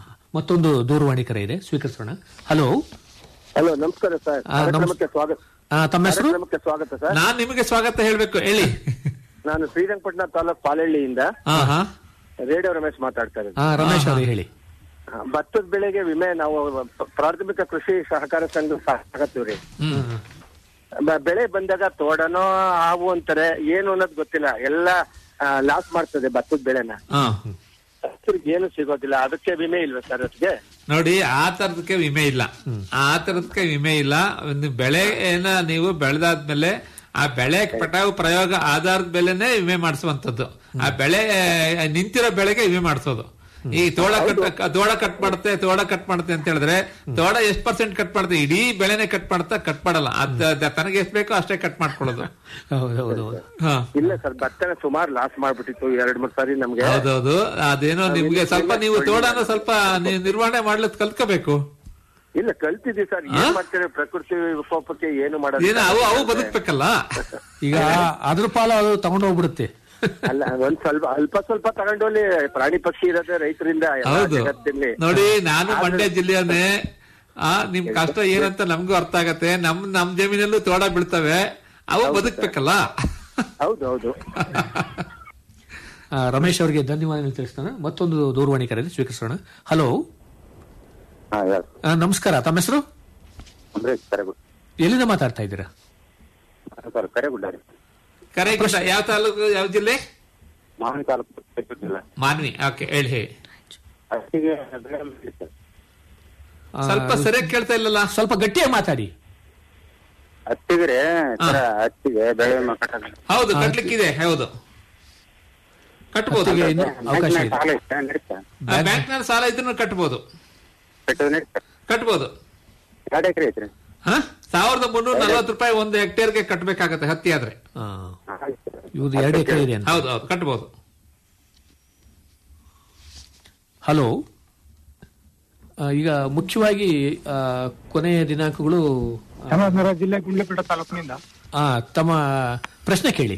ಮತ್ತೊಂದು ದೂರವಾಣಿ ಕರೆ ಇದೆ ಸ್ವೀಕರಿಸೋಣ ಹಲೋ ಹಲೋ ನಮಸ್ಕಾರ ಸರ್ ಆ, ನಮಸ್- ಸ್ವಾಗತ ಆ, ತಮ್ಮ ಹೆಸರು ಕಾರ್ಯಕ್ರಮಕ್ಕೆ ಸ್ವಾಗತ ಸರ್ ನಾನ್ ನಿಮಗೆ ಸ್ವಾಗತ ಹೇಳ್ಬೇಕು ಹೇಳಿ ನಾನು ಶ್ರೀರಂಗಪಟ್ಟಣ ತಾಲೂಕ್ ಪಾಲಹಳ್ಳಿಯಿಂದ ಹಾ ಹಾ ರೇಡಿಯೋ ರಮೇಶ್ ಮಾತಾಡ್ತಾ ಇದ್ದೀನಿ ಆ, ರಮೇಶ್ ಅವರೇ ಹೇಳಿ ಆ, ಭತ್ತದ ಬೆಳೆಗೆ ವಿಮೆ ನಾವು ಪ- ಪ್ರಾಥಮಿಕ ಕೃಷಿ ಸಹಕಾರ ಸಂಘ ತಗತ್ತೀವ್ರಿ ಹ್ಮ್ ಬ- ಬೆಳೆ ಬಂದಾಗ ತೋಡನೋ ಹಾವು ಅಂತಾರೆ ಏನು ಅನ್ನೋದು ಗೊತ್ತಿಲ್ಲ ಎಲ್ಲ ಲಾಸ್ ಮಾಡ್ತದೆ ಭತ್ತದ ಬೆಳೆನ ಹಾ ರೈತರಿಗೆ ಏನು ಸಿಗೋದಿಲ್ಲ ಅದಕ್ಕೆ ವಿಮೆ ಇಲ್ವಾ ಸರ್ ಅದಕ್ಕೆ ನೋಡಿ ಆ ತರದಕ್ಕೆ ವಿಮೆ ಇಲ್ಲ ಆ ತರದಕ್ಕೆ ವಿಮೆ ಇಲ್ಲ ಒಂದು ಬೆಳೆನ ನೀವು ಬೆಳೆದಾದ್ಮೇಲೆ ಆ ಬೆಳೆ ಪಟಾವು ಪ್ರಯೋಗ ಆಧಾರದ ಬೆಲೆನೇ ವಿಮೆ ಮಾಡಿಸುವಂತದ್ದು ಆ ಬೆಳೆ ಆ, ನಿಂತಿರೋ ಬೆಳೆಗೆ ವಿಮೆ ಮಾಡಿಸೋದು ಈ ತೋಳ ಕಟ್ ತೋಳ ಕಟ್ ಮಾಡುತ್ತೆ ತೋಳ ಕಟ್ ಮಾಡುತ್ತೆ ಅಂತ ಹೇಳಿದ್ರೆ ತೋಳ ಎಷ್ಟ್ ಪರ್ಸೆಂಟ್ ಕಟ್ ಮಾಡುತ್ತೆ ಇಡೀ ಬೆಳೆನೆ ಕಟ್ ಮಾಡುತ್ತಾ ಕಟ್ ಮಾಡಲ್ಲ ಅದ್ ಅದ್ ತನಗೆ ಎಷ್ಟ್ ಬೇಕೋ ಅಷ್ಟೇ ಕಟ್ ಮಾಡ್ಕೊಳ್ಳೋದು ಹೌದು ಹೌದು ಹೌದು ಹಾ ಇಲ್ಲ ಸರ್ ಭತ್ತನ ಸುಮಾರು ಲಾಸ್ ಮಾಡ್ಬಿಟ್ಟಿತ್ತು ಎರಡ್ ಮೂರ್ ಸಾರಿ ನಮ್ಗೆ ಹೌದೌದು ಅದೇನೋ ನಿಮ್ಗೆ ಸ್ವಲ್ಪ ನೀವು ತೋಡನ ಸ್ವಲ್ಪ ನೀವು ನಿರ್ವಹಣೆ ಮಾಡ್ಲಿಕ್ಕೆ ಕಲ್ತ್ಕೋಬೇಕು ಇಲ್ಲ ಕಲ್ತಿದ್ವಿ ಸರ್ ಏನ್ ಮಾಡ್ತೀರಿ ಪ್ರಕೃತಿ ವಿಕೋಪಕ್ಕೆ ಏನು ಮಾಡೋದು ಏನೋ ಅವು ಅವು ಬದುಕ್ಬೇಕಲ್ಲ ಈಗ ಅದ್ರ ಪಾಲ ಅದು ತಗೊಂಡು ಹೋಗ್ಬಿಡುತ್ತೆ ಅಲ್ಲ ಒಂದ್ ಸ್ವಲ್ಪ ಅಲ್ಪ ಸ್ವಲ್ಪ ತಗೊಂಡೋಲಿ ಪ್ರಾಣಿ ಪಕ್ಷಿ ಇರೋದೇ ರೈತರಿಂದ ಎಲ್ಲ ಹೌದು ಜಗತ್ತಿನಲ್ಲಿ ನೋಡಿ ನಾನು ಮಂಡ್ಯ ಜಿಲ್ಲೆಯನ್ನೇ ಆ ನಿಮ್ ಕಷ್ಟ ಏನಂತ ನಮ್ಗೂ ಅರ್ಥ ಆಗತ್ತೆ ನಮ್ ನಮ್ ಜಮೀನಲ್ಲೂ ತೋಡ ಬೀಳ್ತವೆ ಅವು ಬದುಕ್ಬೇಕಲ್ಲ ಹೌದು ಹೌದು ಆ, ರಮೇಶ್ ಅವರಿಗೆ ಧನ್ಯವಾದಗಳು ತಿಳಿಸ್ತಾನೆ ಮತ್ತೊಂದು ದೂರವಾಣಿ ಕರೆಯಲ್ಲಿ ಸ್ವೀಕರಿಸೋಣ ಹಲೋ ಹಾ ಹೇಳಿ ಆ, ನಮಸ್ಕಾರ ತಮ್ಮ ಹೆಸರು ಅಂದ್ರೆ ಕರೆಗುಡ್ಡ ಎಲ್ಲಿಂದ ಮಾತಾಡ್ತಾ ಇದ್ದೀರಾ ಸರ್ ಕರೆಗುಡ್ಡ ರೀ ಕರೆ ಯಾವ ತಾಲೂಕು ಯಾವ ಜಿಲ್ಲೆ ಮಾವಿನ ತಾಲೂಕು ಚಿತ್ತೂರು ಜಿಲ್ಲೆ ಮಾನ್ವಿ ಓಕೆ ಹೇಳಿ ಹೇಳಿ ಅಷ್ಟಿಗೆ ಬೆಳೆ ಬೆಳೆ ಸರ್. ಆ, ಸ್ವಲ್ಪ ಸರಿಯಾಗಿ ಕೇಳ್ತಾ ಇಲ್ಲಲ್ಲ ಸ್ವಲ್ಪ ಗಟ್ಟಿಯಾಗಿ ಮಾತಾಡಿ ಹತ್ತಿಗೆ ರೀ ಸರ್ ಹತ್ತಿಗೆ ಬೆಳೆ ವಿಮೆ ಕಟ್ಟೋದು. ಹೌದು ಕಟ್ಲಿಕ್ಕಿದೆ ಹೌದು ಕಟ್ಬೋದು ಹತ್ತಿಗೆ ಇನ್ನು ಅವಕಾಶ ಇದೆ ಸಾಲ ಇಷ್ಟ ನಡೀತಾ ಬ್ಯಾಂಕ್ ನಲ್ಲಿ ಸಾಲ ಇದ್ರೂ ಕಟ್ಬೋದು ಕಟ್ಟೋದು ನಡೀತಾ ಕಟ್ಬೋದು ಎರಡು ಎಕರೆ ಐತ್ರಿ ಹ ಸಾವಿರದ ಮುನ್ನೂರ ನಲ್ವತ್ತು ರೂಪಾಯಿ ಒಂದು ಹೆಕ್ಟೇರ್ಗೆ ಕಟ್ಬೇಕಾಗತ್ತೆ ಹತ್ತಿ ಆದ್ರೆ ಆ, ಇವ್ರದ್ದು ಎರಡು ಎಕರೆ ಇದೆ ಅಂತ ಹೌದು ಹೌದು ಕಟ್ಬೋದು ಹಲೋ ಆ, ಈಗ ಮುಖ್ಯವಾಗಿ ಆ, ಕೊನೆಯ ದಿನಾಂಕಗಳು ಆ, ಚಾಮರಾಜನಗರ ಜಿಲ್ಲೆ ಗುಂಡ್ಲುಪೇಟ ತಾಲೂಕಿನಿಂದ ಆ, ತಮ್ಮ ಪ್ರಶ್ನೆ ಕೇಳಿ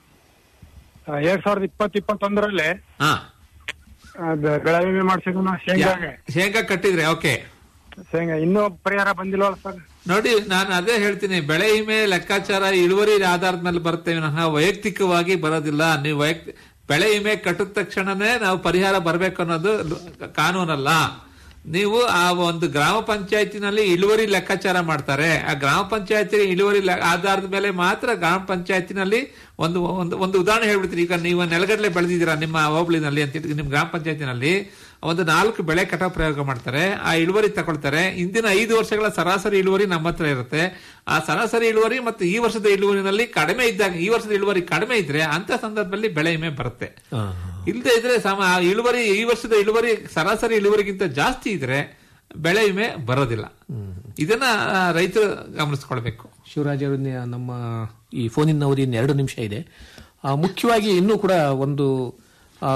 ಆ, ಎರಡ್ ಸಾವಿರದ ಇಪ್ಪತ್ತು ಇಪ್ಪತ್ತೊಂದರಲ್ಲಿ ಹಾ ಬೆಳೆ ವಿಮೆ ಮಾಡಿಸಿದ್ವು ನಾವು ಶೇಂಗಾಗೆ ಶೇಂಗಾ ಕಟ್ಟಿದ್ರೆ ಓಕೆ ಶೇಂಗಾ ಇನ್ನೂ ಪರಿಹಾರ ಬಂದಿಲ್ವಲ್ಲ ಸರ್ ನೋಡಿ ನಾನು ಅದೇ ಹೇಳ್ತೀನಿ ಬೆಳೆ ವಿಮೆ ಲೆಕ್ಕಾಚಾರ ಇಳುವರಿ ಆಧಾರದ ಮೇಲೆ ಬರುತ್ತೆ ವಿನಃ ವೈಯಕ್ತಿಕವಾಗಿ ಬರೋದಿಲ್ಲ ನೀವು ವೈಯಕ್ತಿ ಬೆಳೆ ವಿಮೆ ಕಟ್ಟಿದ ತಕ್ಷಣನೇ ನಾವು ಪರಿಹಾರ ಬರಬೇಕು ಅನ್ನೋದು ಲು- ಕಾನೂನಲ್ಲ ನೀವು ಆ ಒಂದು ಗ್ರಾಮ ಪಂಚಾಯತಿನಲ್ಲಿ ಇಳುವರಿ ಲೆಕ್ಕಾಚಾರ ಮಾಡ್ತಾರೆ ಆ ಗ್ರಾಮ ಪಂಚಾಯತಿ ಇಳುವರಿ ಲೆ- ಆಧಾರದ ಮೇಲೆ ಮಾತ್ರ ಗ್ರಾಮ ಪಂಚಾಯತಿನಲ್ಲಿ ಒಂದು ಒಂದು ಒಂದು ಉದಾಹರಣೆ ಹೇಳ್ಬಿಡ್ತೀನಿ ಈಗ ನೀವು ನೆಲಗಡಲೆ ಬೆಳೆದಿದ್ದೀರಾ ನಿಮ್ಮ ಹೋಬಳಿನಲ್ಲಿ ಅಂತ ಹೇಳಿ ನಿಮ್ಮ ಗ್ರಾಮ ಪಂಚಾಯತಿನಲ್ಲಿ ಒಂದು ನಾಲ್ಕು ಬೆಳೆ ಕಟಾವು ಪ್ರಯೋಗ ಮಾಡ್ತಾರೆ ಆ ಇಳುವರಿ ತಗೊಳ್ತಾರೆ ಇಂದಿನ ಐದು ವರ್ಷಗಳ ಸರಾಸರಿ ಇಳುವರಿ ನಮ್ಮ ಹತ್ರ ಇರುತ್ತೆ ಆ ಸರಾಸರಿ ಇಳುವರಿ ಮತ್ತು ಈ ವರ್ಷದ ಇಳುವರಿನಲ್ಲಿ ಕಡಿಮೆ ಇದ್ದಾಗ ಈ ವರ್ಷದ ಇಳುವರಿ ಕಡಿಮೆ ಇದ್ರೆ ಅಂತ ಸಂದರ್ಭದಲ್ಲಿ ಬೆಳೆ ವಿಮೆ ಬರುತ್ತೆ ಆ, ಇಲ್ಲದೆ ಇದ್ರೆ ಸಮ ಆ ಇಳುವರಿ ಈ ವರ್ಷದ ಇಳುವರಿ ಸರಾಸರಿ ಇಳುವರಿಗಿಂತ ಜಾಸ್ತಿ ಇದ್ರೆ ಬೆಳೆ ವಿಮೆ ಬರೋದಿಲ್ಲ ಇದನ್ನ ಆ, ರೈತರು ಗಮನಿಸ್ಕೊಳ್ಬೇಕು ಶಿವರಾಜ್ ಅವರ ನಮ್ಮ ಈ ಫೋನಿನ ಅವಧಿ ಇನ್ನು ಎರಡು ನಿಮಿಷ ಇದೆ ಆ, ಮುಖ್ಯವಾಗಿ ಇನ್ನೂ ಕೂಡ ಒಂದು ಆ,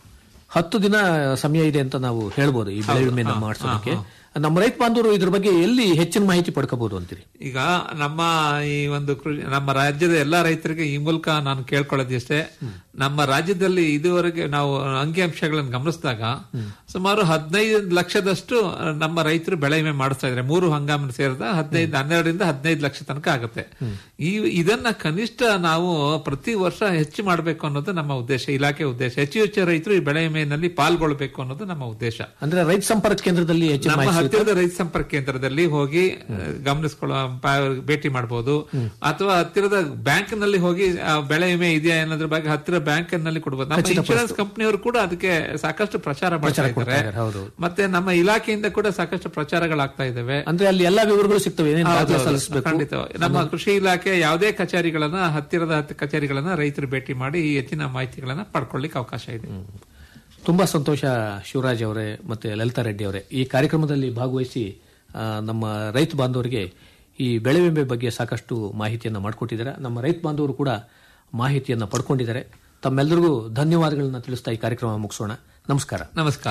ಹತ್ತು ದಿನ ಸಮಯ ಇದೆ ಅಂತ ನಾವು ಹೇಳ್ಬೋದು ಈ ಬೆಳೆ ವಿಮೆನ ಮಾಡಿಸೋದಕ್ಕೆ ನಮ್ಮ ರೈತ ಬಾಂಧವರು ಇದ್ರ ಬಗ್ಗೆ ಎಲ್ಲಿ ಹೆಚ್ಚಿನ ಮಾಹಿತಿ ಪಡ್ಕೋಬಹುದು ಅಂತೀರಿ ಈಗ ನಮ್ಮ ಈ ಒಂದು ಕೃಷಿ ನಮ್ಮ ರಾಜ್ಯದ ಎಲ್ಲಾ ರೈತರಿಗೆ ಈ ಮೂಲಕ ನಾನು ಕೇಳ್ಕೊಳ್ಳೋದಿಷ್ಟೇ ನಮ್ಮ ರಾಜ್ಯದಲ್ಲಿ ಇದುವರೆಗೆ ನಾವು ಅಂಕಿಅಂಶಗಳನ್ನು ಗಮನಿಸಿದಾಗ ಸುಮಾರು ಹದಿನೈದು ಲಕ್ಷದಷ್ಟು ನಮ್ಮ ರೈತರು ಬೆಳೆ ವಿಮೆ ಮಾಡಿಸ್ತಾ ಇದ್ದಾರೆ ಮೂರು ಹಂಗಾಮಿನ ಸೇರಿದ ಹದಿನೈದು ಹನ್ನೆರಡರಿಂದ ಹದಿನೈದು ಲಕ್ಷ ತನಕ ಆಗುತ್ತೆ ಈ ಇದನ್ನ ಕನಿಷ್ಠ ನಾವು ಪ್ರತಿ ವರ್ಷ ಹೆಚ್ಚು ಮಾಡಬೇಕು ಅನ್ನೋದು ನಮ್ಮ ಉದ್ದೇಶ ಇಲಾಖೆ ಉದ್ದೇಶ ಹೆಚ್ಚು ಹೆಚ್ಚು ರೈತರು ಈ ಬೆಳೆ ವಿಮೆಯಲ್ಲಿ ಪಾಲ್ಗೊಳ್ಬೇಕು ಅನ್ನೋದು ನಮ್ಮ ಉದ್ದೇಶ ಅಂದ್ರೆ ರೈತ ಸಂಪರ್ಕ ಕೇಂದ್ರದಲ್ಲಿ ಹೆಚ್ಚಿನ ನಮ್ಮ ಮಾಹಿತಿ ಹತ್ತಿರದ ರೈತ ಸಂಪರ್ಕ ಕೇಂದ್ರದಲ್ಲಿ ಹೋಗಿ ಗಮನಿಸ್ಕೊಳ್ಳೋ ಪ- ಭೇಟಿ ಮಾಡಬಹುದು ಅಥವಾ ಹತ್ತಿರದ ಬ್ಯಾಂಕ್ ನಲ್ಲಿ ಹೋಗಿ ಆ, ಬೆಳೆ ವಿಮೆ ಇದೆಯಾ ಅನ್ನೋದ್ರ ಬಗ್ಗೆ ಹತ್ತಿರ ಬ್ಯಾಂಕ್ ನಲ್ಲಿ ಕೊಡಬಹುದು ನಮ್ಮ ಇನ್ಶೂರೆನ್ಸ್ ಕಂಪನಿಯವರು ಕೂಡ ಅದಕ್ಕೆ ಸಾಕಷ್ಟು ಪ್ರಚಾರ ಮಾಡ್ತಾ ಕೊಡ್ತಾ ಇದ್ದಾರೆ ಇದ್ದಾರೆ, ಹೌದು. ಮತ್ತೆ ನಮ್ಮ ಇಲಾಖೆಯಿಂದ ಕೂಡ ಸಾಕಷ್ಟು ಪ್ರಚಾರಗಳಾಗ್ತಾ ಇದಾವೆ ಅಂದ್ರೆ ಅಲ್ಲಿ ಎಲ್ಲಾ ವಿವರಗಳು ಸಿಗ್ತವೆ ಏನೇನು ಹೌದು, ದಾಖಲೆ ಹೌದು. ಸಲ್ಲಿಸಬೇಕು ಖಂಡಿತ ನಮ್ಮ ಕೃಷಿ ಇಲಾಖೆ ಯಾವುದೇ ಕಚೇರಿಗಳನ್ನ ಹತ್ತಿರದ ಹತ್ತು ಕಚೇರಿಗಳನ್ನ ರೈತರು ಭೇಟಿ ಮಾಡಿ ಈ ಹೆಚ್ಚಿನ ಮಾಹಿತಿಗಳನ್ನ ಪಡ್ಕೊಳ್ಳಿಕ್ಕೆ ಅವಕಾಶ ಇದೆ ತುಂಬಾ ಸಂತೋಷ ಶಿವರಾಜ್ ಅವರೇ ಮತ್ತೆ ಲಲಿತಾ ರೆಡ್ಡಿ ಅವರೇ ಈ ಕಾರ್ಯಕ್ರಮದಲ್ಲಿ ಭಾಗವಹಿಸಿ ಆ, ನಮ್ಮ ರೈತ ಬಾಂಧವರಿಗೆ ಈ ಬೆಳೆ ವಿಮೆ ಬಗ್ಗೆ ಸಾಕಷ್ಟು ಮಾಹಿತಿಯನ್ನು ಮಾಡಿಕೊಟ್ಟಿದ್ದಾರೆ ನಮ್ಮ ರೈತ ಬಾಂಧವರು ಕೂಡ ಮಾಹಿತಿಯನ್ನು ಪಡ್ಕೊಂಡಿದ್ದಾರೆ ತಮ್ಮೆಲ್ಲರಿಗೂ ಧನ್ಯವಾದಗಳನ್ನ ತಿಳಿಸ್ತಾ ಈ ಕಾರ್ಯಕ್ರಮ ಮುಗಿಸೋಣ ನಮಸ್ಕಾರ ನಮಸ್ಕಾರ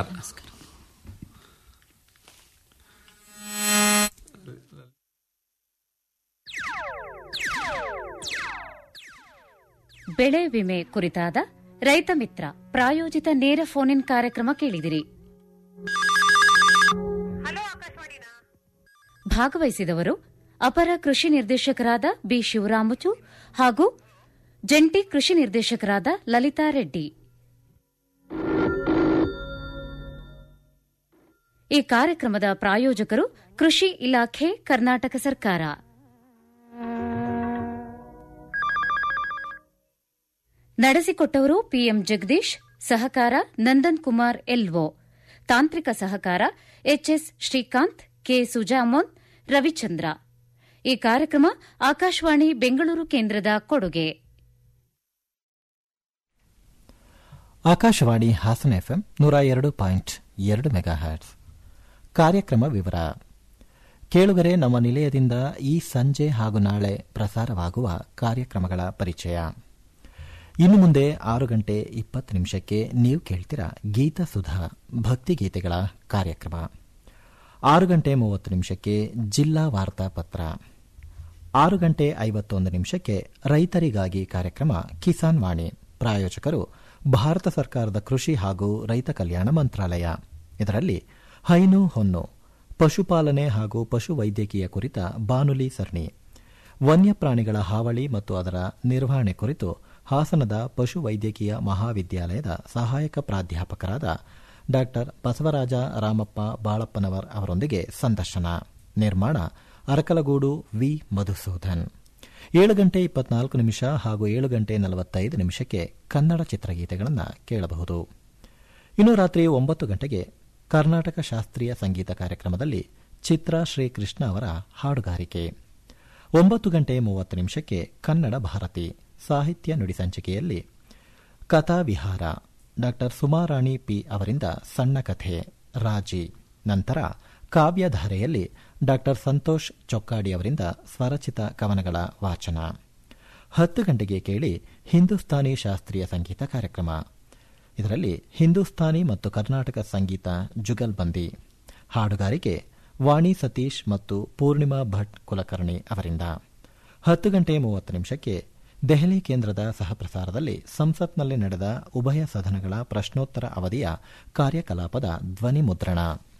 ಬೆಳೆ ವಿಮೆ ಕುರಿತಾದ ರೈತ ಮಿತ್ರ ಪ್ರಾಯೋಜಿತ ನೇರ ಫೋನ್ ಇನ್ ಕಾರ್ಯಕ್ರಮ ಕೇಳಿದಿರಿ ಭಾಗವಹಿಸಿದವರು ಅಪರ ಕೃಷಿ ನಿರ್ದೇಶಕರಾದ ಬಿ ಶಿವರಾಮುಚು ಹಾಗೂ ಜಂಟಿ ಕೃಷಿ ನಿರ್ದೇಶಕರಾದ ಲಲಿತಾ ರೆಡ್ಡಿ ಈ ಕಾರ್ಯಕ್ರಮದ ಪ್ರಾಯೋಜಕರು ಕೃಷಿ ಇಲಾಖೆ ಕರ್ನಾಟಕ ಸರ್ಕಾರ ನಡೆಸಿಕೊಟ್ಟವರು ಪಿಎಂ ಜಗದೀಶ್ ಸಹಕಾರ ನಂದನ್ ಕುಮಾರ್ ಎಲ್ಒ ತಾಂತ್ರಿಕ ಸಹಕಾರ ಎಚ್ಎಸ್ ಶ್ರೀಕಾಂತ್ ಕೆ ಸುಜಾಮೋನ್ ರವಿಚಂದ್ರ ಈ ಕಾರ್ಯಕ್ರಮ ಆಕಾಶವಾಣಿ ಬೆಂಗಳೂರು ಕೇಂದ್ರದ ಕೊಡುಗೆ ಆಕಾಶವಾಣಿ ಹಾಸನ ಎಫ್ಎಂ ನೂರ ಎರಡು ಪಾಯಿಂಟ್ ಎರಡು ಮೆಗಾ ಹ್ಯಾಟ್ಸ್ ಕಾರ್ಯಕ್ರಮ ವಿವರ ಕೇಳುಗರೆ ನಮ್ಮ ನಿಲಯದಿಂದ ಈ ಸಂಜೆ ಹಾಗೂ ನಾಳೆ ಪ್ರಸಾರವಾಗುವ ಕಾರ್ಯಕ್ರಮಗಳ ಪರಿಚಯ ಇನ್ನು ಮುಂದೆ ಆರು ಗಂಟೆ ಇಪ್ಪತ್ತು ನಿಮಿಷಕ್ಕೆ ನೀವು ಕೇಳ್ತೀರಾ ಗೀತ ಸುಧಾ ಭಕ್ತಿಗೀತೆಗಳ ಕಾರ್ಯಕ್ರಮ ಆರು ಗಂಟೆ ಮೂವತ್ತು ನಿಮಿಷಕ್ಕೆ ಜಿಲ್ಲಾ ವಾರ್ತಾ ಪತ್ರ ಆರು ಗಂಟೆ ಐವತ್ತೊಂದು ನಿಮಿಷಕ್ಕೆ ರೈತರಿಗಾಗಿ ಕಾರ್ಯಕ್ರಮ ಕಿಸಾನ್ ವಾಣಿ ಪ್ರಾಯೋಜಕರು ಭಾರತ ಸರ್ಕಾರದ ಕೃಷಿ ಹಾಗೂ ರೈತ ಕಲ್ಯಾಣ ಮಂತ್ರಾಲಯ ಇದರಲ್ಲಿ ಹೈನು ಹೊನ್ನು ಪಶುಪಾಲನೆ ಹಾಗೂ ಪಶು ವೈದ್ಯಕೀಯ ಕುರಿತ ಬಾನುಲಿ ಸರಣಿ ವನ್ಯಪ್ರಾಣಿಗಳ ಹಾವಳಿ ಮತ್ತು ಅದರ ನಿರ್ವಹಣೆ ಕುರಿತು ಹಾಸನದ ಪಶು ವೈದ್ಯಕೀಯ ಮಹಾವಿದ್ಯಾಲಯದ ಸಹಾಯಕ ಪ್ರಾಧ್ಯಾಪಕರಾದ ಡಾ ಬಸವರಾಜ ರಾಮಪ್ಪ ಬಾಳಪ್ಪನವರ್ ಅವರೊಂದಿಗೆ ಸಂದರ್ಶನ ನಿರ್ಮಾಣ ಅರಕಲಗೂಡು ವಿ ಮಧುಸೂದನ್ ಏಳು ಗಂಟೆ ಇಪ್ಪತ್ನಾಲ್ಕು ನಿಮಿಷ ಹಾಗೂ ಏಳು ಗಂಟೆ ನಲವತ್ತೈದು ನಿಮಿಷಕ್ಕೆ ಕನ್ನಡ ಚಿತ್ರಗೀತೆಗಳನ್ನು ಕೇಳಬಹುದು ಇನ್ನು ರಾತ್ರಿ ಒಂಬತ್ತು ಗಂಟೆಗೆ ಕರ್ನಾಟಕ ಶಾಸ್ತ್ರೀಯ ಸಂಗೀತ ಕಾರ್ಯಕ್ರಮದಲ್ಲಿ ಚಿತ್ರ ಶ್ರೀಕೃಷ್ಣ ಅವರ ಹಾಡುಗಾರಿಕೆ ಒಂಬತ್ತು ಗಂಟೆ ಮೂವತ್ತು ನಿಮಿಷಕ್ಕೆ ಕನ್ನಡ ಭಾರತಿ ಸಾಹಿತ್ಯ ನುಡಿ ಸಂಚಿಕೆಯಲ್ಲಿ ಕಥಾವಿಹಾರ ಡಾ ಸುಮಾರಾಣಿ ಪಿ ಅವರಿಂದ ಸಣ್ಣ ಕಥೆ ರಾಜಿ ನಂತರ ಕಾವ್ಯಧಾರೆಯಲ್ಲಿ ಡಾ ಸಂತೋಷ್ ಚೊಕ್ಕಾಡಿ ಅವರಿಂದ ಸ್ವರಚಿತ ಕವನಗಳ ವಾಚನ ಹತ್ತು ಗಂಟೆಗೆ ಕೇಳಿ ಹಿಂದೂಸ್ತಾನಿ ಶಾಸ್ತ್ರೀಯ ಸಂಗೀತ ಕಾರ್ಯಕ್ರಮ ಇದರಲ್ಲಿ ಹಿಂದೂಸ್ತಾನಿ ಮತ್ತು ಕರ್ನಾಟಕ ಸಂಗೀತ ಜುಗಲ್ಬಂದಿ ಹಾಡುಗಾರಿಕೆ ವಾಣಿ ಸತೀಶ್ ಮತ್ತು ಪೂರ್ಣಿಮಾ ಭಟ್ ಕುಲಕರ್ಣಿ ಅವರಿಂದ ಹತ್ತು ಗಂಟೆ ಮೂವತ್ತು ನಿಮಿಷಕ್ಕೆ ದೆಹಲಿ ಕೇಂದ್ರದ ಸಹಪ್ರಸಾರದಲ್ಲಿ ಸಂಸತ್ನಲ್ಲಿ ನಡೆದ ಉಭಯ ಸದನಗಳ ಪ್ರಶ್ನೋತ್ತರ ಅವಧಿಯ ಕಾರ್ಯಕಲಾಪದ ಧ್ವನಿ ಮುದ್ರಣ